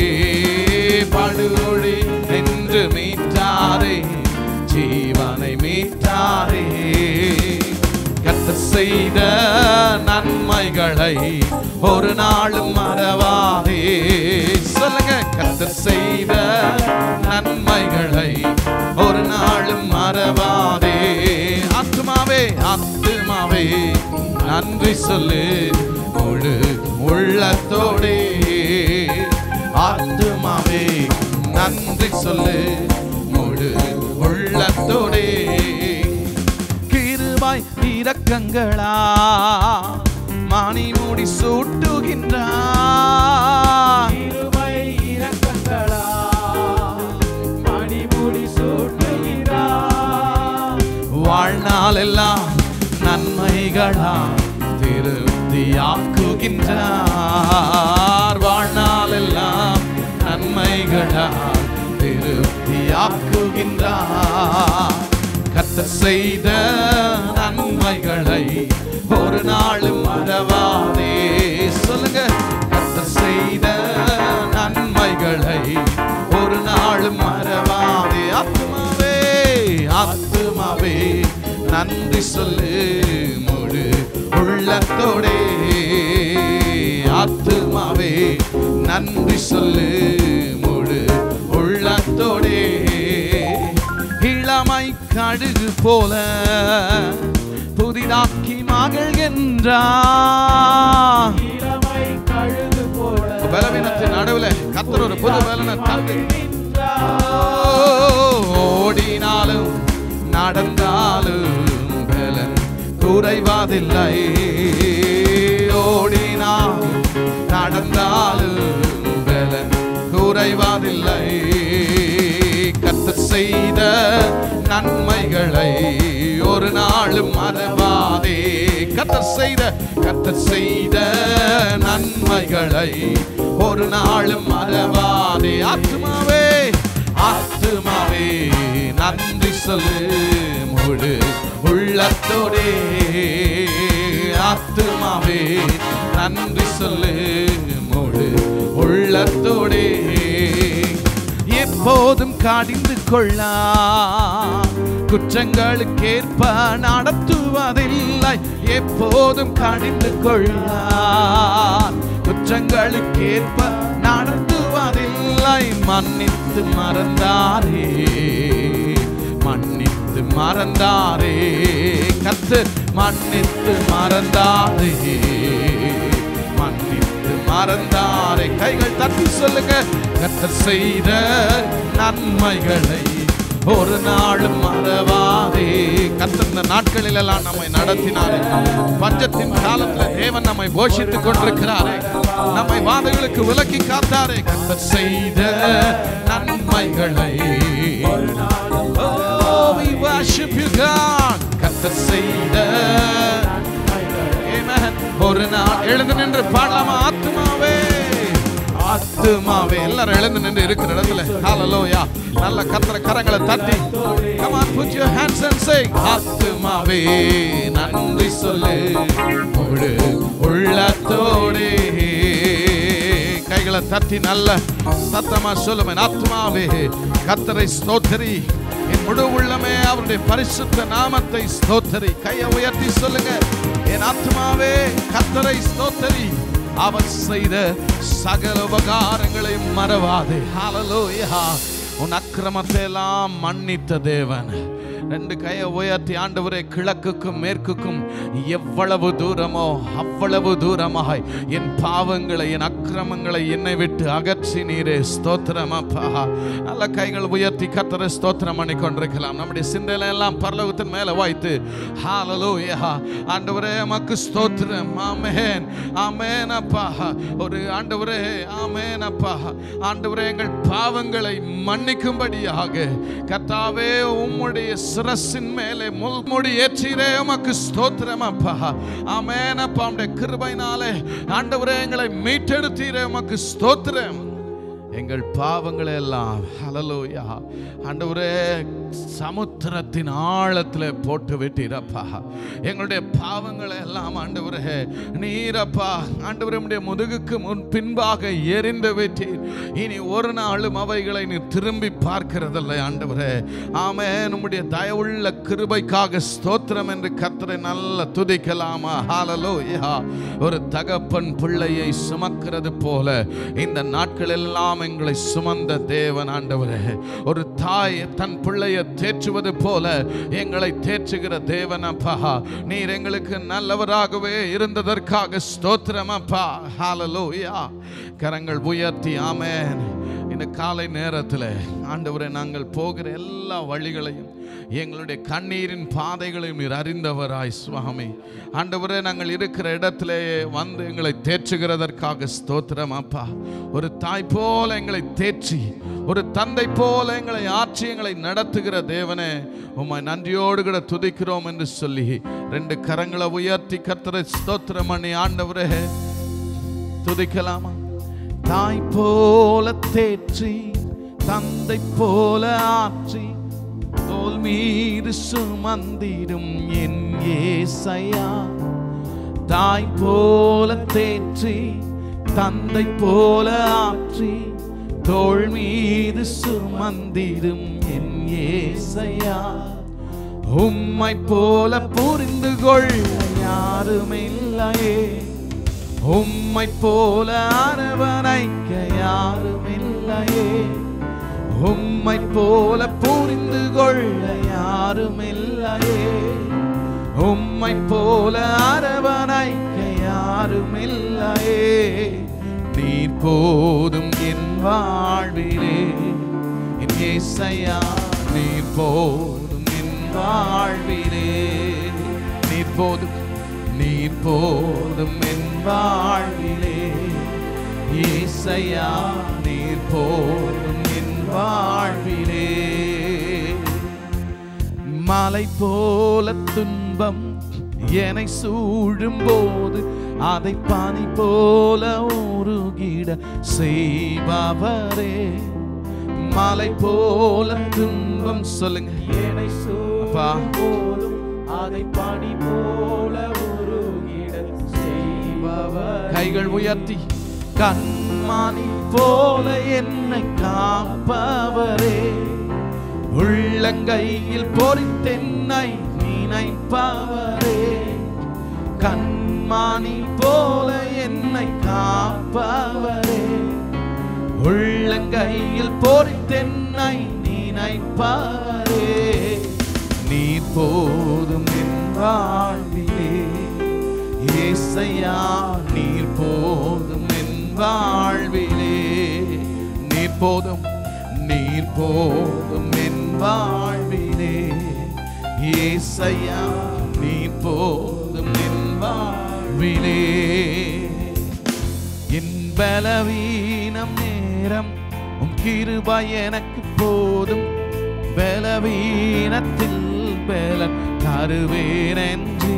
படுகுடி நின்று மீட்டாரே ஜீவனை மீட்டாரே கத்த செய்த நன்மைகளை ஒரு நாளும் மறவாதே சொல்லுங்க கத்த செய்த நன்மைகளை ஒரு நாளும் மறவாதே ஆத்துமாவே ஆத்துமாவே நன்றி சொல்லு முழு உள்ளத்தோடே ஆத்துமாவே நன்றி சொல்லு முழு உள்ளத்தோடே கிருபாய் இரக்கங்களா மானி மூடி சூட்டுகின்றார் கிருபை இரக்கங்களா நன்மைகளால் திருப்தியாக்குகின்றார் வாழ்நாளெல்லாம் நன்மைகளால் திருப்தியாக்குகின்றார் கர்த்தர் செய்த நன்மைகளை ஒரு நாளும் மறவாதே சொல்லுங்க கர்த்தர் செய்த நன்மைகளை ஒரு நாளும் மறவாதே ஆத்துமாவே ஆத்துமாவே நன்றி சொல்லு முழு உள்ளத்தோடே ஆத்துமாவே நன்றி சொல்லு முழு உள்ளத்தோடே இளமை கடுகு போல புதிதாக்கி மகள் என்றார் இளமை கழுகு போல பலவீனத்தின் நடுவுல கத்தர் ஒரு புது பலனை தந்து ஓடினாலும் நடந்தாலும் பலன் குறைவதில்லை ஓடினாலும் நடந்தாலும் பலன் குறைவதில்லை கத்தர் செய்த நன்மைகளை ஒரு நாளும் மறவாதே கத்தர் செய்த கத்தர் செய்த நன்மைகளை ஒரு நாளும் மறவாதே ஆத்துமாவே ஆத்துமாவே நன்றி சொல்லு முழு உள்ளத்தோடே ஆத்துமாவே நன்றி சொல்லு முழு உள்ளத்தோடே எப்போதும் காடிந்து கொள்ளா குற்றங்களுக்கேற்ப நடத்துவதில்லை எப்போதும் கடிந்து கொள்ளா குற்றங்களுக்கேற்ப நடத்துவதில்லை மன்னித்து மறந்தாரே மன்னித்து மறந்தாரே கத்து மன்னித்து மறந்தாரே மன்னித்து மறந்தாரே கைகள் தட்டி சொல்லுங்க கத்தர் செய்த நன்மைகளை ஒரு நாளும் மறவாதே கத்தர் இந்த நாட்களில் எல்லாம் நம்மை நடத்தினாரே பஞ்சத்தின் காலத்துல தேவன் நம்மை போஷித்துக் கொண்டிருக்கிறாரே நம்மை வாதைகளுக்கு விலக்கி காத்தாரே கத்தர் செய்த நன்மைகளை Oh, we worship you, God. கத்தர் செய்த Amen. ஒரு நாள் எழுந்து நின்று பாடலாமா ஆத்துமாவே ஆத்துமாவே எல்லாரும் எழுந்து நின்று இருக்கிற இடத்துல ஹalleluya நல்ல கத்திர கரங்களை தட்டி come on put your hands and sing ஆத்துமாவே நன்றி சொல்லு முழு உள்ளத்தோடே கைகளை தட்டி நல்ல சத்தமா சொல்லுவேன் ஆத்மாவே கத்தரை ஸ்தோத்திரி என் முழு உள்ளமே அவருடைய பரிசுத்த நாமத்தை ஸ்தோத்தரி கையை உயர்த்தி சொல்லுங்க என் ஆத்மாவே கத்தரை ஸ்தோத்தரி அவர் செய்த சகல உபகாரங்களையும் மறவாதே ஹalleluya உன் அக்கிரமத்தை எல்லாம் மன்னித்த தேவன் ரெண்டு கையை உயர்த்தி ஆண்டவரே கிழக்குக்கும் மேற்குக்கும் எவ்வளவு தூரமோ அவ்வளவு தூரமாய் என் பாவங்களை என் அக்கிரமங்களை என்னை விட்டு அகற்றி நீரே ஸ்தோத்திரம் அப்பா நல்ல கைகள் உயர்த்தி கத்தரை ஸ்தோத்திரம் பண்ணி கொண்டிருக்கலாம் நம்முடைய சிந்தையில எல்லாம் பரலோகத்தின் மேல வாய்த்து ஹalleluya ஆண்டவரே மக்கு ஸ்தோத்திரம் ஆமென் ஆமென் அப்பா ஒரு ஆண்டவரே ஆமென் அப்பா ஆண்டவரே எங்கள் பாவங்களை மன்னிக்கும்படியாக கர்த்தாவே உம்முடைய சிரசின் மேலே முள்முடி ஏற்றீரே உமக்கு ஸ்தோத்திரம் அப்பா ஆமென் அப்பா உம்முடைய கிருபையினாலே ஆண்டவரே எங்களை மீட்டெடுத்தீரே உமக்கு ஸ்தோத்திரம் எங்கள் பாவங்களை எல்லாம் ஹalleluya ஆண்டவரே சமுத்திரத்தின் ஆழத்தில் போட்டு விட்டீரப்பா எங்களுடைய பாவங்களை எல்லாம் ஆண்டவரே நீரப்பா ஆண்டவரே உம்முடைய முதுகுக்கு முன் பின்பாக எரிந்து விட்டீர் இனி ஒரு நாளும் அவைகளை நீ திரும்பி பார்க்கிறதில்லை ஆண்டவரே ஆமே நம்முடைய தயவுள்ள கிருபைக்காக ஸ்தோத்திரம் என்று கர்த்தரை நல்ல துதிக்கலாமா ஹalleluya ஒரு தகப்பன் பிள்ளையை சுமக்கிறது போல இந்த நாட்கள் எல்லாம் எங்களை சுமந்த தேவன் ஆண்டவரே ஒரு தாய் தன் பிள்ளையை தேற்றுவது போல எங்களை தேற்றுகிற தேவன் அப்பா நீர் எங்களுக்கு நல்லவராகவே இருந்ததற்காக ஸ்தோத்திரம் அப்பா ஹalleluya கரங்கள் உயர்த்தி ஆமென் இந்த காலை நேரத்தில் ஆண்டவரை நாங்கள் போகிற எல்லா வழிகளையும் எங்களுடைய கண்ணீரின் பாதைகளையும் நீர் அறிந்தவராய் சுவாமி ஆண்டவரே நாங்கள் இருக்கிற இடத்திலே வந்து எங்களை தேற்றுகிறதற்காக ஸ்தோத்திரம் அப்பா ஒரு தாய் போல எங்களை தேற்றி ஒரு தந்தை போல எங்களை ஆற்றி எங்களை நடத்துகிற தேவனே உம்மை நன்றியோடு கூட துதிக்கிறோம் என்று சொல்லி ரெண்டு கரங்களை உயர்த்தி கர்த்தரை ஸ்தோத்திரம் பண்ணி ஆண்டவரே துதிக்கலாமா தாய் போல தேற்றி தந்தை போல ஆற்றி தோல் மீது சுமந்திடும் என் ஏசையா தாய் போல தேற்றி தந்தை போல ஆற்றி தோள் மீது சுமந்திடும் என் ஏசையா உம்மை போல புரிந்து கொள்ள யாருமில்லையே உம்மை போல அரவணைக்க யாருமில்லையே உம்மை போல புரிந்து கொள்ள யாருமில்லையே உம்மை போல அரவணைக்க யாருமில்லையே நீர் போதும் என் வாழ்விலே என் ஏசையா நீர் போதும் என் வாழ்விலே நீர் போதும் நீர் போதும் என் வாழ்விலே ஏசையா நீர் போதும் என் வாழ்விலே மலை போல துன்பம் என்னை சூழும் போது அதை பனி போல உருகிட செய்பவரே மலை போல துன்பம் சொல்லுங்க என்னை அப்பா. சூழும் போதும் அதை பனி போல உருகிட செய்பவர் கைகள் உயர்த்தி கண்மானி போல என்னை காப்பவரே உள்ளங்கையில் பொறித்தென்னை நினைப்பவரே கண்மானி போல என்னை காப்பவரே உள்ளங்கையில் பொறித்தென்னை நினைப்பவரே நீர் போதும் என் வாழ்விலே ஏசையா நீர் போதும் என் வாழ்விலே நீர் போதும் நீர் போதும் என் வாழ்விலே ஏசையா நீர் போதும் என் வாழ்விலே என் பலவீனம் நேரம் உம் கிருபை எனக்கு போதும் பலவீனத்தில் பலன் தருவேன் என்று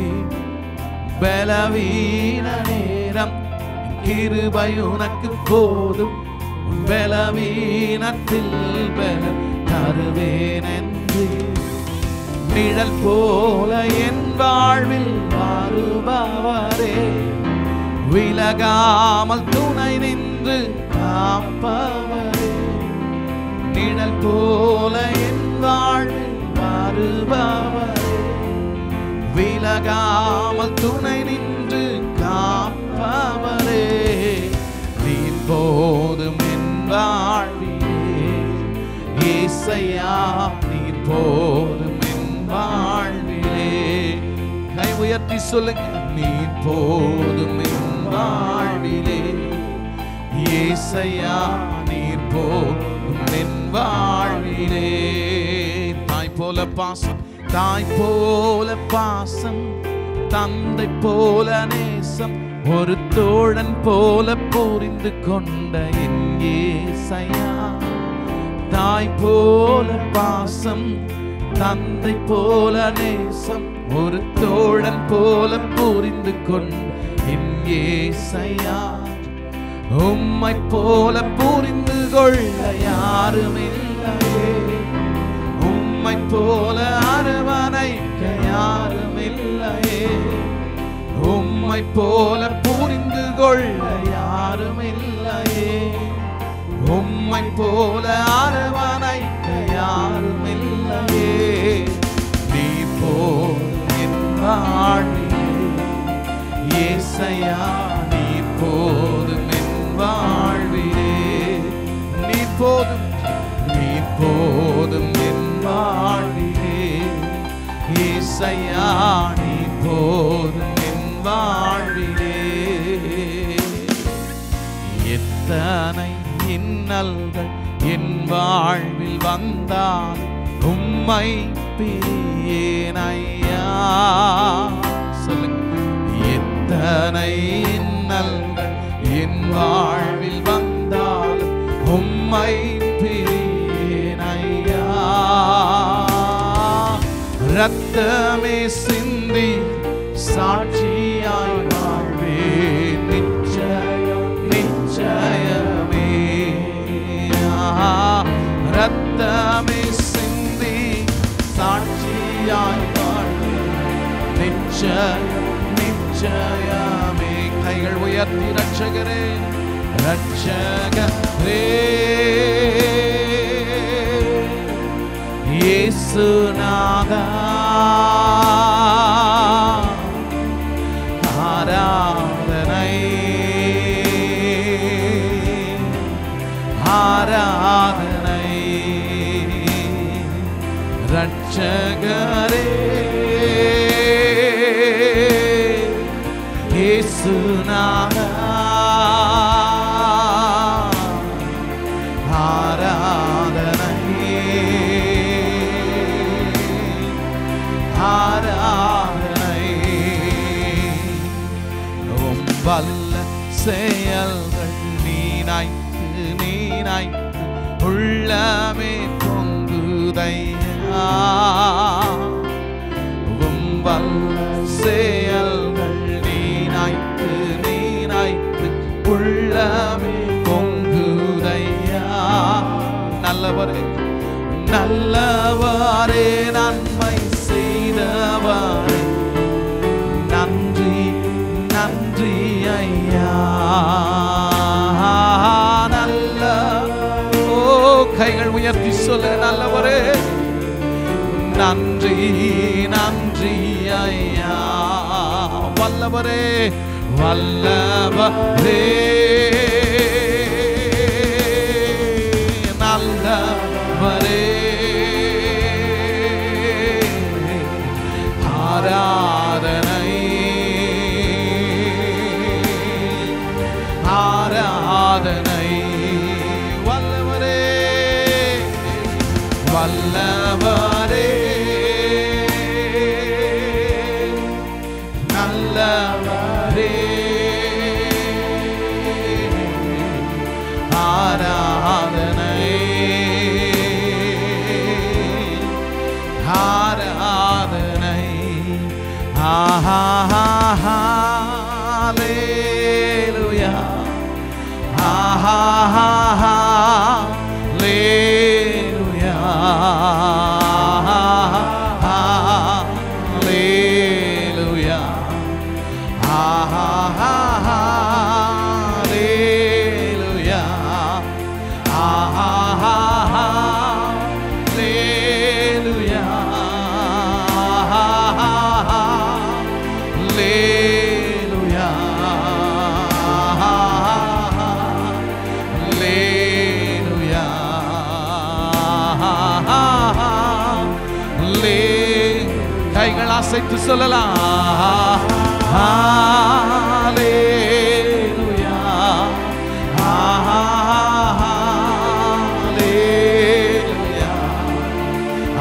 பலவீன நேரம் என் கிருபை உனக்கு போதும் உன் பலவீனத்தில் பலன் தருவேன் என்று நிழல் போல என் வாழ்வில் வருபவரே விலகாமல் துணை நின்று காப்பவரே நிழல் போல என் வாழ்வில் வருபவரே விலகாமல் துணை நின்று காப்பவரே நீர் போதும் என் வாழ்விலே ஏசையா நீர் போதும் என் வாழ்விலே கை உயர்த்தி சொல்லுங்க நீர் போதும் என் வாழ்விலே ஏசையா நீர் போதும் என் வாழ்விலே தாய் போல பாசம் தாய் போல பாசம் தந்தை போல நேசம் ஒரு தோழன் போல புரிந்து கொண்ட என் ஏசையா தாய் போல பாசம் தந்தை போல நேசம் ஒரு தோழன் போல புரிந்து கொண்ட என் ஏசையா உம்மை போல புரிந்து கொள்ள யாருமில்லையே உம்மை போல அரவணைக்க யாருமில்லையே உம்மை போல புரிந்து கொள்ள யாருமில்லையே உம்மை போல அரவணைக்க யாருமில்லையே நீ போல் என் வாழ்விலே ஏசையா நீ போதும் என் வாழ்விலே நீ போதும் நீ போதும் என் வாழ்விலே ஏசையா நீ போதும் என் வாழ்விலே எத்தனை இன்னல்கள் என் வாழ்வில் வந்தால் உம்மை பிரியேனையா சொல்லுங்க எத்தனை இன்னல்கள் என் வாழ்வில் வந்தால் உம்மை பிரியேனையா ரத்தமே சிந்தி சாட்சியாய் வாழ்வேன் நிச்சயம் நிச்சயமே ஆஹா, ரத்தமே சிந்தி சாட்சியாய் வாழ்வேன் நிச்சயம் நிச்சயமே கைகள் உயர்த்தி ரட்சகரே ரட்சகரே இயேசுநாதா ஆராதனை ஆராதனை ரட்சகரே இயேசுநாதா ஆராதனை ஆராதனை உம் வல்ல செயல்கள் நீனாய்த்து நீனாய்த்து உள்ளமே பொங்குதையா உம் வல்ல செயல்கள் நீனாய்த்து நீனாய்த்து உள்ளமே பொங்குதையா நல்லவரே நல்லவரே நன்மை செய்தவரே நன்றி நன்றி ஐயா நல்ல ஓ கைகள் உயர்த்தி சொல்ல நல்லவரே நன்றி நன்றி ஐயா வல்லவரே வல்லவரே நல்லவரே ஆராதனை ஆராதனை வல்லவரே வல்லவரே நல்லவரே ஆராதனை ஆராதனை ஆஹாலேலுயா ஆஹாலேலுயா ஆஹாலேலுயா ஆஹாலேலுயா ஆஹாலேலுயா Hallelujah. Hallelujah. Hallelujah. கைகள் அசைத்து சொல்லலாம் Hallelujah. Hallelujah.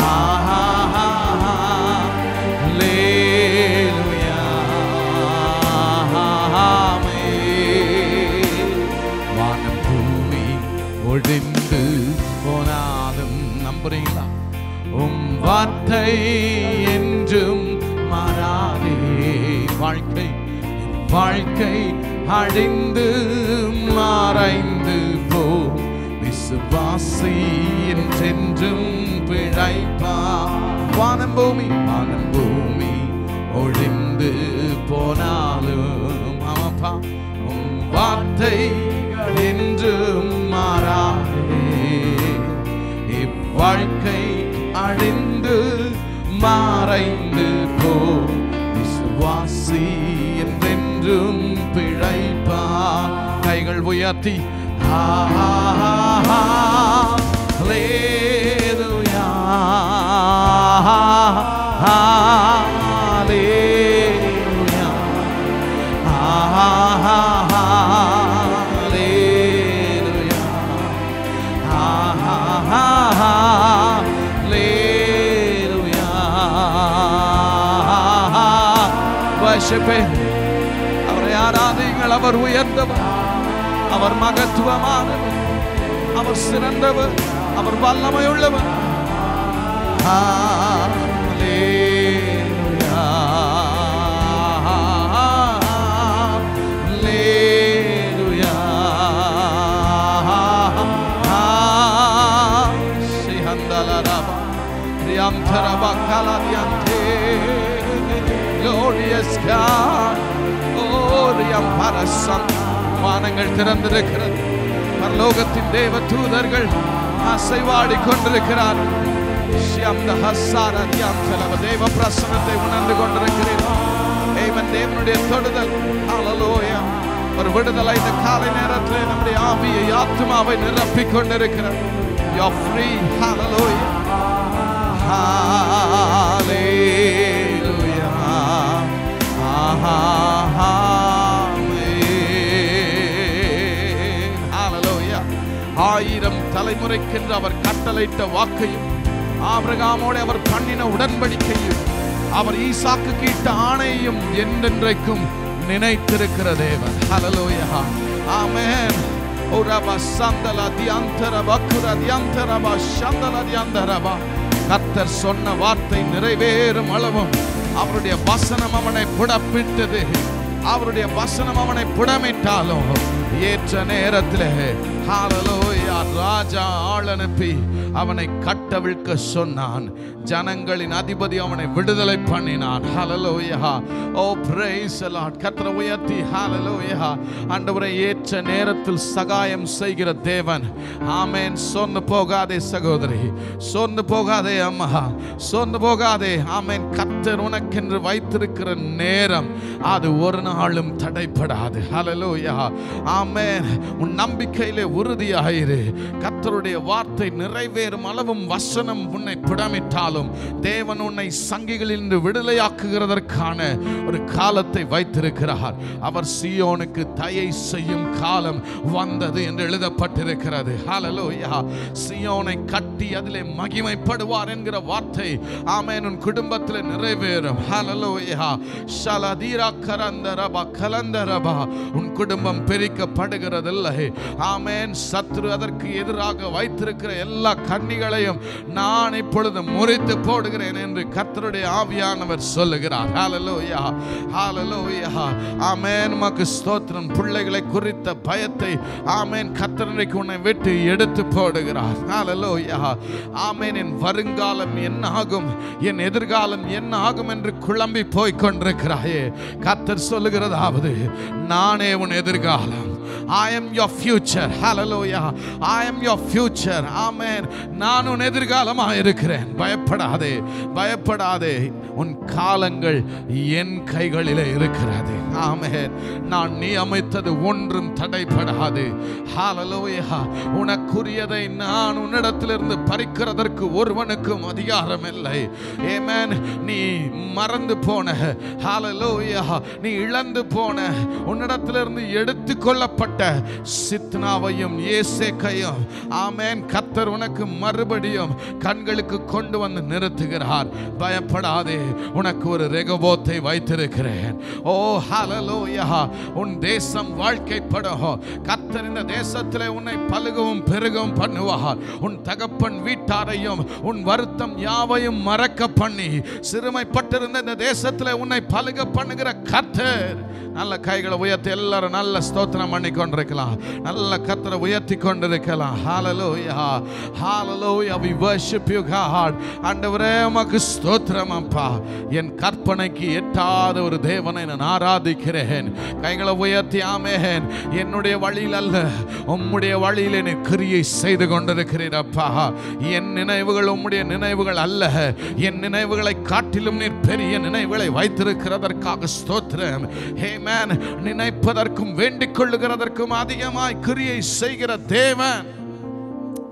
வானம் பூமி ஒழிந்து போனாலும் நம்புறீங்களா உம் வார்த்தை என்றும் மாறாதே வாழ்க்கை வாழ்க்கை அழிந்து மறைந்து போ விசுவாசி என்றென்றும் பிழைப்பா வானம் பூமி வானம் பூமி ஒழிந்து போனாலும் ஆமாப்பா உம் வார்த்தை என்றும் மாறாதே இவ்வாழ்க்கை அழிந்து மறைந்து போ விசுவாசி என்றென்றும் பிழைப்பா கைகள் உயர்த்தி ஹalleluya ஹalleluya ஹalleluya worshiping. அவரை ஆராதிங்கள் அவர் உயர்ந்தவர் அவர் மகத்துவமானவர் அவர் சிறந்தவர் அவர் வல்லமையுள்ளவர் Hallelujah. Hallelujah. Sihandalaraba. Riamtaraba kaladiante. Glorious God. Oh, Riamparasam. வானங்கள் திறந்திருக்கிறது பரலோகத்தின் தேவ தூதர்கள் அசைவாடி கொண்டிருக்கிறார்கள் ஷியம்த ஹஸ்ஸார தியாம்சலவ தேவ பிரசனத்தை உணர்ந்து கொண்டிருக்கிறேன் ஏமன் தேவனுடைய தொடுதல் ஹalleluya ஒரு விடுதலை இந்த காலை நேரத்தில் நம்முடைய ஆவியை ஆத்மாவை நிரப்பிக் கொண்டிருக்கிறது you are free hallelujah hallelujah Amen. Hallelujah. ஆயிரம் தலைமுறைக்கென்று அவர் கட்டளையிட்ட வாக்கையும் ஆபிரகாமோடு அவர் பண்ணின உடன்படிக்கையும் அவர் ஈசாக்கு இட்ட ஆணையும் என்றென்றைக்கும் நினைத்திருக்கிற தேவன் ஹalleluya ஆமென் ஓரபா சந்தல தியந்தரபா குர தியந்தரபா சந்தல தியந்தரபா கர்த்தர் சொன்ன வார்த்தை நிறைவேறும் அளவும் அவருடைய வசனம் அவனை புடப்பிட்டது அவருடைய வசனம் அவனை புடமிட்டாலும் ஏற்ற நேரத்தில் ஹalleluya ராஜா ஆள் அனுப்பி அவனை கட்டவிழ்க்க சொன்னான் ஜனங்களின் அதிபதி அவனை விடுதலை பண்ணினான் ஹalleluya ஓ praise the lord கர்த்தரை உயர்த்தி ஹalleluya ஆண்டவரை ஏற்ற நேரத்தில் சகாயம் செய்கிற தேவன் ஆமென் சொன்னு போகாதே சகோதரி சொன்னு போகாதே அம்மா சொன்னு போகாதே ஆமென் கர்த்தர் உனக்கென்று வைத்திருக்கிற நேரம் அது ஒரு நாளும் தடைப்படாது ஹalleluya ஆமென் உன் நம்பிக்கையிலே உறுதியாயிரு கர்த்தருடைய வார்த்தை நிறைவேறும் அளவும் வசனம் உன்னை புடமிட்டாலும் தேவன் உன்னை சங்கிகளிலிருந்து விடுதலையாக்குகிறதற்கான ஒரு காலத்தை வைத்திருக்கிறார் அவர் சியோனுக்கு தயை செய்யும் காலம் வந்தது என்று எழுதப்பட்டிருக்கிறது ஹalleluya சியோனை கட்டி அதிலே மகிமைப்படுவார் என்கிற வார்த்தை ஆமென் உன் குடும்பத்தில் நிறைவேறும் ஹalleluya ஷலதீரா கரந்தரபா கலந்தரபா உன் குடும்பம் பிரிக்கப்படுகிறதில்லை ஆமென் சத்ரு அதற்கு எதிராக வைத்திருக்கிற எல்லா கண்ணிகளையும் நான் இப்பொழுது முறித்து போடுகிறேன் என்று கர்த்தருடைய ஆவியானவர் சொல்லுகிறார் ஹalleluya ஹalleluya ஆமென் உமக்கு ஸ்தோத்திரம் பிள்ளைகளை குறித்த பயத்தை ஆமென் கர்த்தர் இன்றைக்கு உன்னை விட்டு எடுத்து போடுகிறார் ஹalleluya ஆமென் என் வருங்காலம் என்ன ஆகும் என் எதிர்காலம் என்ன ஆகும் என்று குழம்பி போய் கொண்டிருக்கிறாயே கர்த்தர் சொல்லுகிறதாவது நானே உன் எதிர்காலம் I am your future. Hallelujah. I am your future. Amen. நான் உன் எதிர்காலமாக இருக்கிறேன் பயப்படாதே பயப்படாதே உன் காலங்கள் என் கைகளிலே இருக்கிறது ஆமென் நான் நீ அமைத்தது ஒன்றும் தடைப்படாது ஹalleluya உனக்குரியதை நான் உன்னிடத்திலிருந்து பறிக்கிறதற்கு ஒருவனுக்கும் அதிகாரம் இல்லை ஆமென் நீ மறந்து போன ஹalleluya நீ இழந்து போன உன்னிடத்திலிருந்து எடுத்து கொள்ளப்பட்ட சித்னாவையும் ஏசேக்கையும் ஆமென் கத்தர் உனக்கு மறுபடியும் கண்களுக்கு கொண்டு வந்து நிறுத்துகிறார் பயப்படாதே உனக்கு ஒரு ரெகபோத்தை வைத்திருக்கிறேன் ஓ ஹalleluya உன் தேசம் வாழ்க்கைப்படும் கத்தர் இந்த தேசத்திலே உன்னை பலுகவும் பெருகவும் பண்ணுவார் உன் தகப்பன் வீட்டாரையும் உன் வருத்தம் யாவையும் மறக்க பண்ணி சிறுமைப்பட்டிருந்த இந்த தேசத்திலே உன்னை பலுக பண்ணுகிற கத்தர் நல்ல கைகளை உயர்த்தி எல்லாரும் நல்ல ஸ்தோத்திரம் பண்ணி கொண்டிருக்கலாம் நல்ல கத்தரை உயர்த்தி கொண்டிருக்கலாம் ஹalleluya hallelujah we worship you god ஆண்டவரே உமக்கு ஸ்தோத்திரம் அப்பா என் கற்பனைக்கு எட்டாத ஒரு தேவனை நான் ஆராதிக்கிறேன் கைகளை உயர்த்தி ஆமென் என்னுடைய வழியில் அல்ல உம்முடைய வழியில் என்னை கிரியை செய்து கொண்டிருக்கிறீர் அப்பா என் நினைவுகள் உம்முடைய நினைவுகள் அல்ல என் நினைவுகளை காட்டிலும் நீர் பெரிய நினைவுகளை வைத்திருக்கிறதற்காக ஸ்தோத்திரம் ஹே மேன் நினைப்பதற்கும் வேண்டிக் கொள்ளுகிறதற்கும் அதிகமாய் கிரியை செய்கிற தேவன்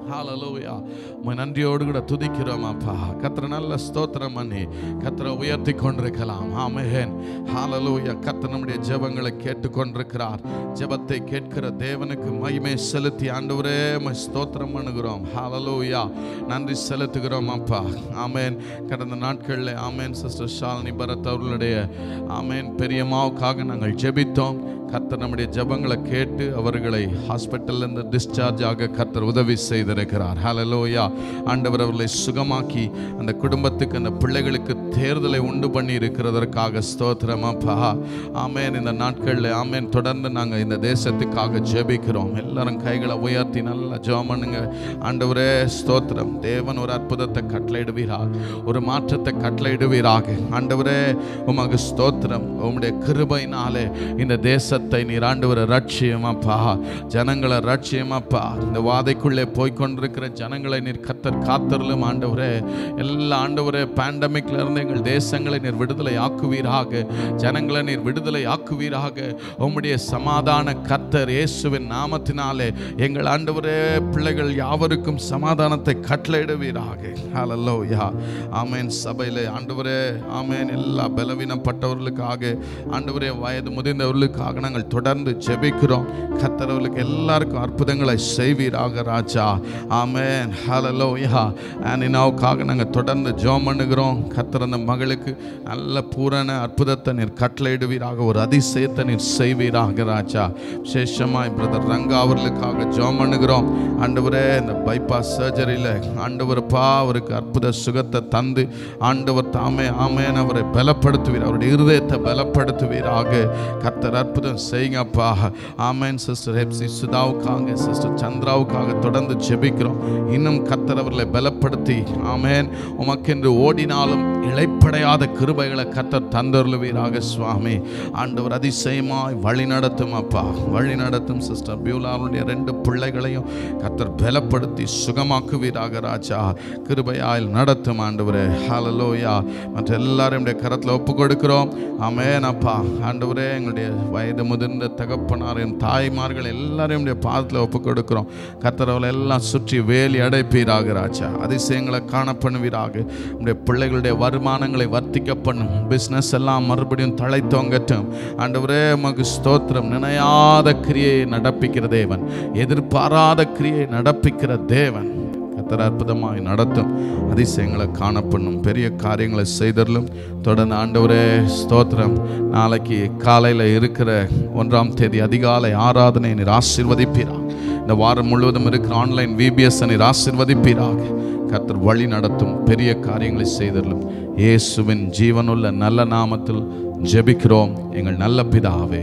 ஹalleluya உம்மை நன்றியோடு கூட துதிக்கிறோம் அப்பா கர்த்தர் நல்ல ஸ்தோத்திரம் பண்ணி கர்த்தரை உயர்த்தி கொண்டிருக்கலாம் ஆமென் ஹalleluya கர்த்தர் நம்முடைய ஜெபங்களை கேட்டு கொண்டிருக்கிறார் ஜெபத்தை கேட்கிற தேவனுக்கு மகிமை செலுத்தி ஆண்டவரே உம்மை ஸ்தோத்திரம் பண்ணுகிறோம் ஹalleluya நன்றி செலுத்துகிறோம் அப்பா ஆமென் கடந்த நாட்களில் ஆமென் சிஸ்டர் ஷாலினி பரத் அவர்களுடைய ஆமென் பெரியம்மாவுக்காக நாங்கள் ஜெபித்தோம் கர்த்தர் நம்முடைய ஜெபங்களை கேட்டு அவர்களை ஹாஸ்பிட்டல்ல இருந்து டிஸ்சார்ஜ் ஆக கர்த்தர் உதவி செய்திருக்கிறார் ஹalleluya ஆண்டவர் அவர்களை சுகமாக்கி அந்த குடும்பத்துக்கு அந்த பிள்ளைகளுக்கு தேர்தலை உண்டு பண்ணி இருக்கிறதற்காக ஸ்தோத்திரம் அப்பா ஆமென் இந்த நாட்களில் ஆமென் தொடர்ந்து நாங்கள் இந்த தேசத்துக்காக ஜெபிக்கிறோம் எல்லாரும் கைகளை உயர்த்தி நல்லா ஜெபம் பண்ணுங்க ஆண்டவரே ஸ்தோத்திரம் தேவன் ஒரு அற்புதத்தை கட்டளையிடுவீராக ஒரு மாற்றத்தை கட்டளையிடுவீராக ஆண்டவரே உமக்கு ஸ்தோத்திரம் உம்முடைய கிருபையினாலே இந்த தேசத்தை நீர் ஆண்டவரை ரட்சியமாப்பா ஜனங்களை ரட்சியமாப்பா இந்த வாதைக்குள்ளே போய் கொண்டிருக்கிற ஜனங்களை நீர் கத்தர் காத்தரலும் ஆண்டவரே எல்லா ஆண்டவரே பேண்டமிக்ல இருந்து எங்கள் தேசங்களை நீர் விடுதலை ஆக்குவீராக ஜனங்களை நீர் விடுதலை ஆக்குவீராக உம்முடைய சமாதான கத்தர் இயேசுவின் நாமத்தினாலே எங்கள் ஆண்டவரே பிள்ளைகள் யாவருக்கும் சமாதானத்தை கட்டளையிடுவீராக ஹalleluya ஆமென் சபையிலே ஆண்டவரே ஆமென் எல்லா பலவீனப்பட்டவர்களுக்காக ஆண்டவரே வயது முதிர்ந்தவர்களுக்காக நாங்கள் தொடர்ந்து ஜெபிக்கிறோம் கத்தரவர்களுக்கு எல்லாருக்கும் அற்புதங்களை செய்வீராக ராஜா ஆமென் ஹalleluya அனினாவுக்காக நாங்கள் தொடர்ந்து ஜெபம் பண்ணுகிறோம் கத்தர் அந்த மகளுக்கு நல்ல பூரண அற்புதத்தை நீர் கட்டளையிடுவீராக ஒரு அதிசயத்தை நீர் செய்வீராக ராஜா விசேஷமாய் பிரதர் ரங்கா அவர்களுக்காக ஜெபம் பண்ணுகிறோம் ஆண்டவரே இந்த பைபாஸ் சர்ஜரியில் ஆண்டவரப்பா அவருக்கு அற்புத சுகத்தை தந்து ஆண்டவர் தாமே ஆமேன் அவரை பலப்படுத்துவீர் அவருடைய இருதயத்தை பலப்படுத்துவீராக கர்த்தர் அற்புதம் செய்யுங்கப்பா ஆமேன் சிஸ்டர் ஹெப்சி சுதாவுக்காக சிஸ்டர் சந்திராவுக்காக தொடர்ந்து ஜெபிக்கிறோம் இன்னும் கர்த்தர் அவர்களை பலப்படுத்தி ஆமேன் உமக்கென்று ஓடினாலும் இழைப்படையாத கிருபைகளை கர்த்தர் தந்தருளுவீராக சுவாமி ஆண்டவர் அதிசயமாய் வழி நடத்தும் அப்பா வழி நடத்தும் சிஸ்டர் பியூலாவுடைய ரெண்டு பிள்ளைகளையும் கர்த்தர் பலப்படுத்தி சுகமாக்குவீராக ராஜா கிருபையாயில் நடத்தும் ஆண்டவரே ஹalleluya மற்ற எல்லாரும் என்னுடைய கரத்தில் ஒப்பு கொடுக்கிறோம் ஆமென் அப்பா ஆண்டவரே எங்களுடைய வயது முதிர்ந்த தகப்பனாரின் தாய்மார்கள் எல்லாரையும் என்னுடைய பாதத்தில் ஒப்பு கொடுக்கிறோம் கர்த்தர் அவளை எல்லாம் சுற்றி வேலி அடைப்பீராக ராஜா அதிசயங்களை காண பண்ணுவீராக நம்முடைய பிள்ளைகளுடைய வருமானங்களை வர்த்திக்க பண்ணும் பிஸ்னஸ் எல்லாம் மறுபடியும் தழைத்தோங்கட்டும் ஆண்டவரே உமக்கு ஸ்தோத்திரம் நினையாத கிரியை நடப்பிக்கிற தேவன் எதிர்பாராத கிரியை நடப்பிக்கிற தேவன் கத்தர் அற்புதமாய் நடத்தும் அதிசயங்களை காணப்பண்ணும் பெரிய காரியங்களை செய்தரலும் தொடர்ந்து ஆண்டவரே ஸ்தோத்திரம் நாளைக்கு காலையில் இருக்கிற ஒன்றாம் தேதி அதிகாலை ஆராதனை நீர் ஆசீர்வதிப்பீராக இந்த வாரம் முழுவதும் இருக்கிற ஆன்லைன் விபிஎஸ் நீர் ஆசீர்வதிப்பீராக கர்த்தர் வழி நடத்தும் பெரிய காரியங்களை செய்தரலும் இயேசுவின் ஜீவனுள்ள நல்ல நாமத்தில் ஜெபிக்கிறோம் எங்கள் நல்ல பிதாவே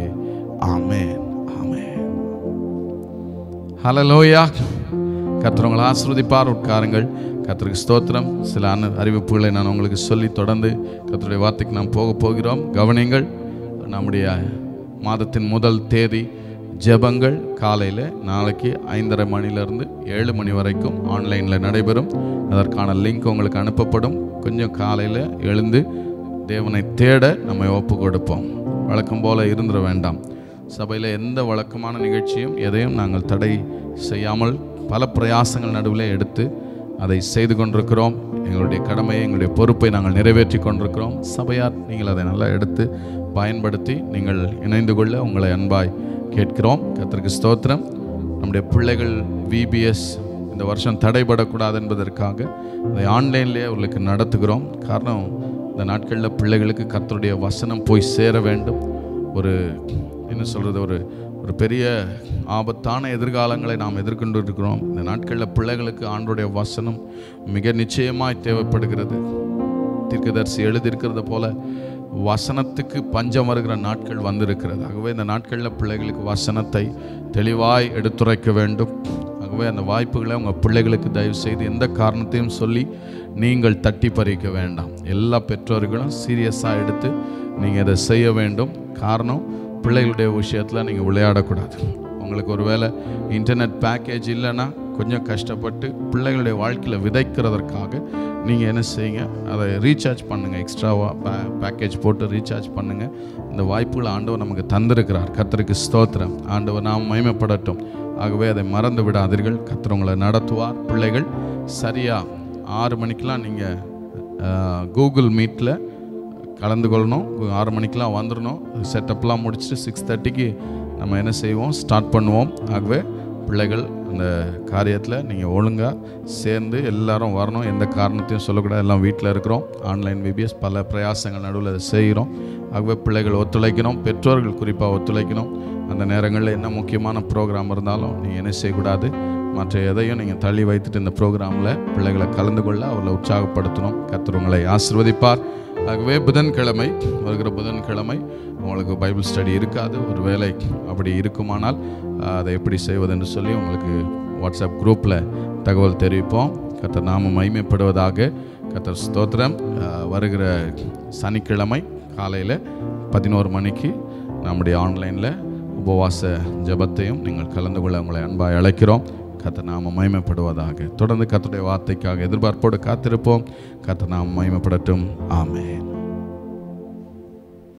ஆமென் ஆமென் ஹalleluya கர்த்தர் உங்களை ஆசிர்வதிப்பார் உட்காருங்கள் கர்த்தருக்கு ஸ்தோத்திரம் சில அனு அறிவிப்புகளை நான் உங்களுக்கு சொல்லி தொடர்ந்து கர்த்தருடைய வார்த்தைக்கு நாம் போக போகிறோம் கவனிங்கள் நம்முடைய மாதத்தின் முதல் தேதி ஜெபங்கள் காலையில் நாளைக்கு ஐந்தரை மணிலேருந்து ஏழு மணி வரைக்கும் ஆன்லைனில் நடைபெறும் அதற்கான லிங்க் உங்களுக்கு அனுப்பப்படும் கொஞ்சம் காலையில் எழுந்து தேவனை தேட நம்ம ஒப்பு கொடுப்போம் வழக்கம் போல இருந்துட வேண்டாம் சபையில் எந்த வழக்கமான நிகழ்ச்சியும் எதையும் நாங்கள் தடை செய்யாமல் பல பிரயாசங்கள் நடுவில் எடுத்து அதை செய்து கொண்டிருக்கிறோம் எங்களுடைய கடமையை எங்களுடைய பொறுப்பை நாங்கள் நிறைவேற்றி கொண்டிருக்கிறோம் சபையார் நீங்கள் அதை நல்லா எடுத்து பயன்படுத்தி நீங்கள் இணைந்து கொள்ள உங்களை அன்பாய் கேட்கிறோம் கர்த்தருக்கு ஸ்தோத்திரம் நம்முடைய பிள்ளைகள் விபிஎஸ் இந்த வருஷம் தடைபடக்கூடாது என்பதற்காக அதை ஆன்லைன்லேயே அவர்களுக்கு நடத்துகிறோம் காரணம் இந்த நாட்களில் பிள்ளைகளுக்கு கர்த்தருடைய வசனம் போய் சேர வேண்டும் ஒரு என்ன சொல்கிறது ஒரு ஒரு பெரிய ஆபத்தான எதிர்காலங்களை நாம் எதிர்கொண்டு இருக்கிறோம் இந்த நாட்களில் பிள்ளைகளுக்கு ஆண்டுடைய வசனம் மிக நிச்சயமாய் தேவைப்படுகிறது தீர்க்கதரிசி எழுதியிருக்கிறது போல வசனத்துக்கு பஞ்சம் வருகிற நாட்கள் வந்திருக்கிறது ஆகவே இந்த நாட்களில் பிள்ளைகளுக்கு வசனத்தை தெளிவாய் எடுத்துரைக்க வேண்டும் ஆகவே அந்த வாய்ப்புகளை உங்கள் பிள்ளைகளுக்கு தயவு செய்து எந்த காரணத்தையும் சொல்லி நீங்கள் தட்டி பறிக்க வேண்டாம் எல்லா பெற்றோர்களும் சீரியஸாக எடுத்து நீங்கள் இதை செய்ய வேண்டும் காரணம் பிள்ளைகளுடைய விஷயத்தில் நீங்கள் விளையாடக்கூடாது உங்களுக்கு ஒருவேளை இன்டர்நெட் பேக்கேஜ் இல்லைன்னா கொஞ்சம் கஷ்டப்பட்டு பிள்ளைகளுடைய வாழ்க்கையில் விதைக்கிறதற்காக நீங்கள் என்ன செய்யுங்க அதை ரீசார்ஜ் பண்ணுங்கள் எக்ஸ்ட்ராவாக பே பேக்கேஜ் போட்டு ரீசார்ஜ் பண்ணுங்கள் இந்த வாய்ப்புகளை ஆண்டவர் நமக்கு தந்திருக்கிறார் கர்த்தருக்கு ஸ்தோத்திரம் ஆண்டவர் நாம் மகிமைப்படட்டும் ஆகவே அதை மறந்து விடாதீர்கள் கர்த்தர் உங்களை நடத்துவார் பிள்ளைகள் சரியாக ஆறு மணிக்கெலாம் நீங்கள் கூகுள் மீட்டில் கலந்து கொள்ளணும் ஆறு மணிக்கெலாம் வந்துடணும் செட்டப்லாம் முடிச்சுட்டு சிக்ஸ் தேர்ட்டிக்கு நம்ம என்ன செய்வோம் ஸ்டார்ட் பண்ணுவோம் ஆகவே பிள்ளைகள் அந்த காரியத்தில் நீங்கள் ஒழுங்காக சேர்ந்து எல்லாரும் வரணும் எந்த காரணத்தையும் சொல்லக்கூடாது எல்லாம் வீட்டில் இருக்கிறோம் ஆன்லைன் விபிஎஸ் பல பிரயாசங்கள் நடுவில் அதை செய்கிறோம் ஆகவே பிள்ளைகள் ஒத்துழைக்கணும் பெற்றோர்கள் குறிப்பாக ஒத்துழைக்கணும் அந்த நேரங்களில் என்ன முக்கியமான ப்ரோக்ராம் இருந்தாலும் நீங்கள் என்ன செய்யக்கூடாது மற்ற எதையும் நீங்கள் தள்ளி வைத்துட்டு இந்த ப்ரோக்ராமில் பிள்ளைகளை கலந்து கொள்ள அவர்களை உற்சாகப்படுத்தணும் கர்த்தர் உங்களை ஆசிர்வதிப்பார் ஆகவே புதன்கிழமை வருகிற புதன்கிழமை உங்களுக்கு பைபிள் ஸ்டடி இருக்காது ஒரு வேலை அப்படி இருக்குமானால் ஆஹ், அதை எப்படி செய்வதென்று சொல்லி உங்களுக்கு வாட்ஸ்அப் குரூப்பில் தகவல் தெரிவிப்போம் கர்த்தர் நாம மைமைப்படுவதாக கர்த்தர் ஸ்தோத்திரம் ஆஹ், வருகிற சனிக்கிழமை காலையில் பதினோரு மணிக்கு நம்முடைய ஆன்லைனில் உபவாச ஜெபத்தையும் நீங்கள் கலந்து கொள்ள உங்களை அன்பாய் அழைக்கிறோம் கத்த நாம மகிமைப்படுவதாக தொடர்ந்து கர்த்தருடைய வார்த்தைக்காக எதிர்பார்ப்போடு காத்திருப்போம் கத்த நாம மகிமைப்படட்டும் ஆமென்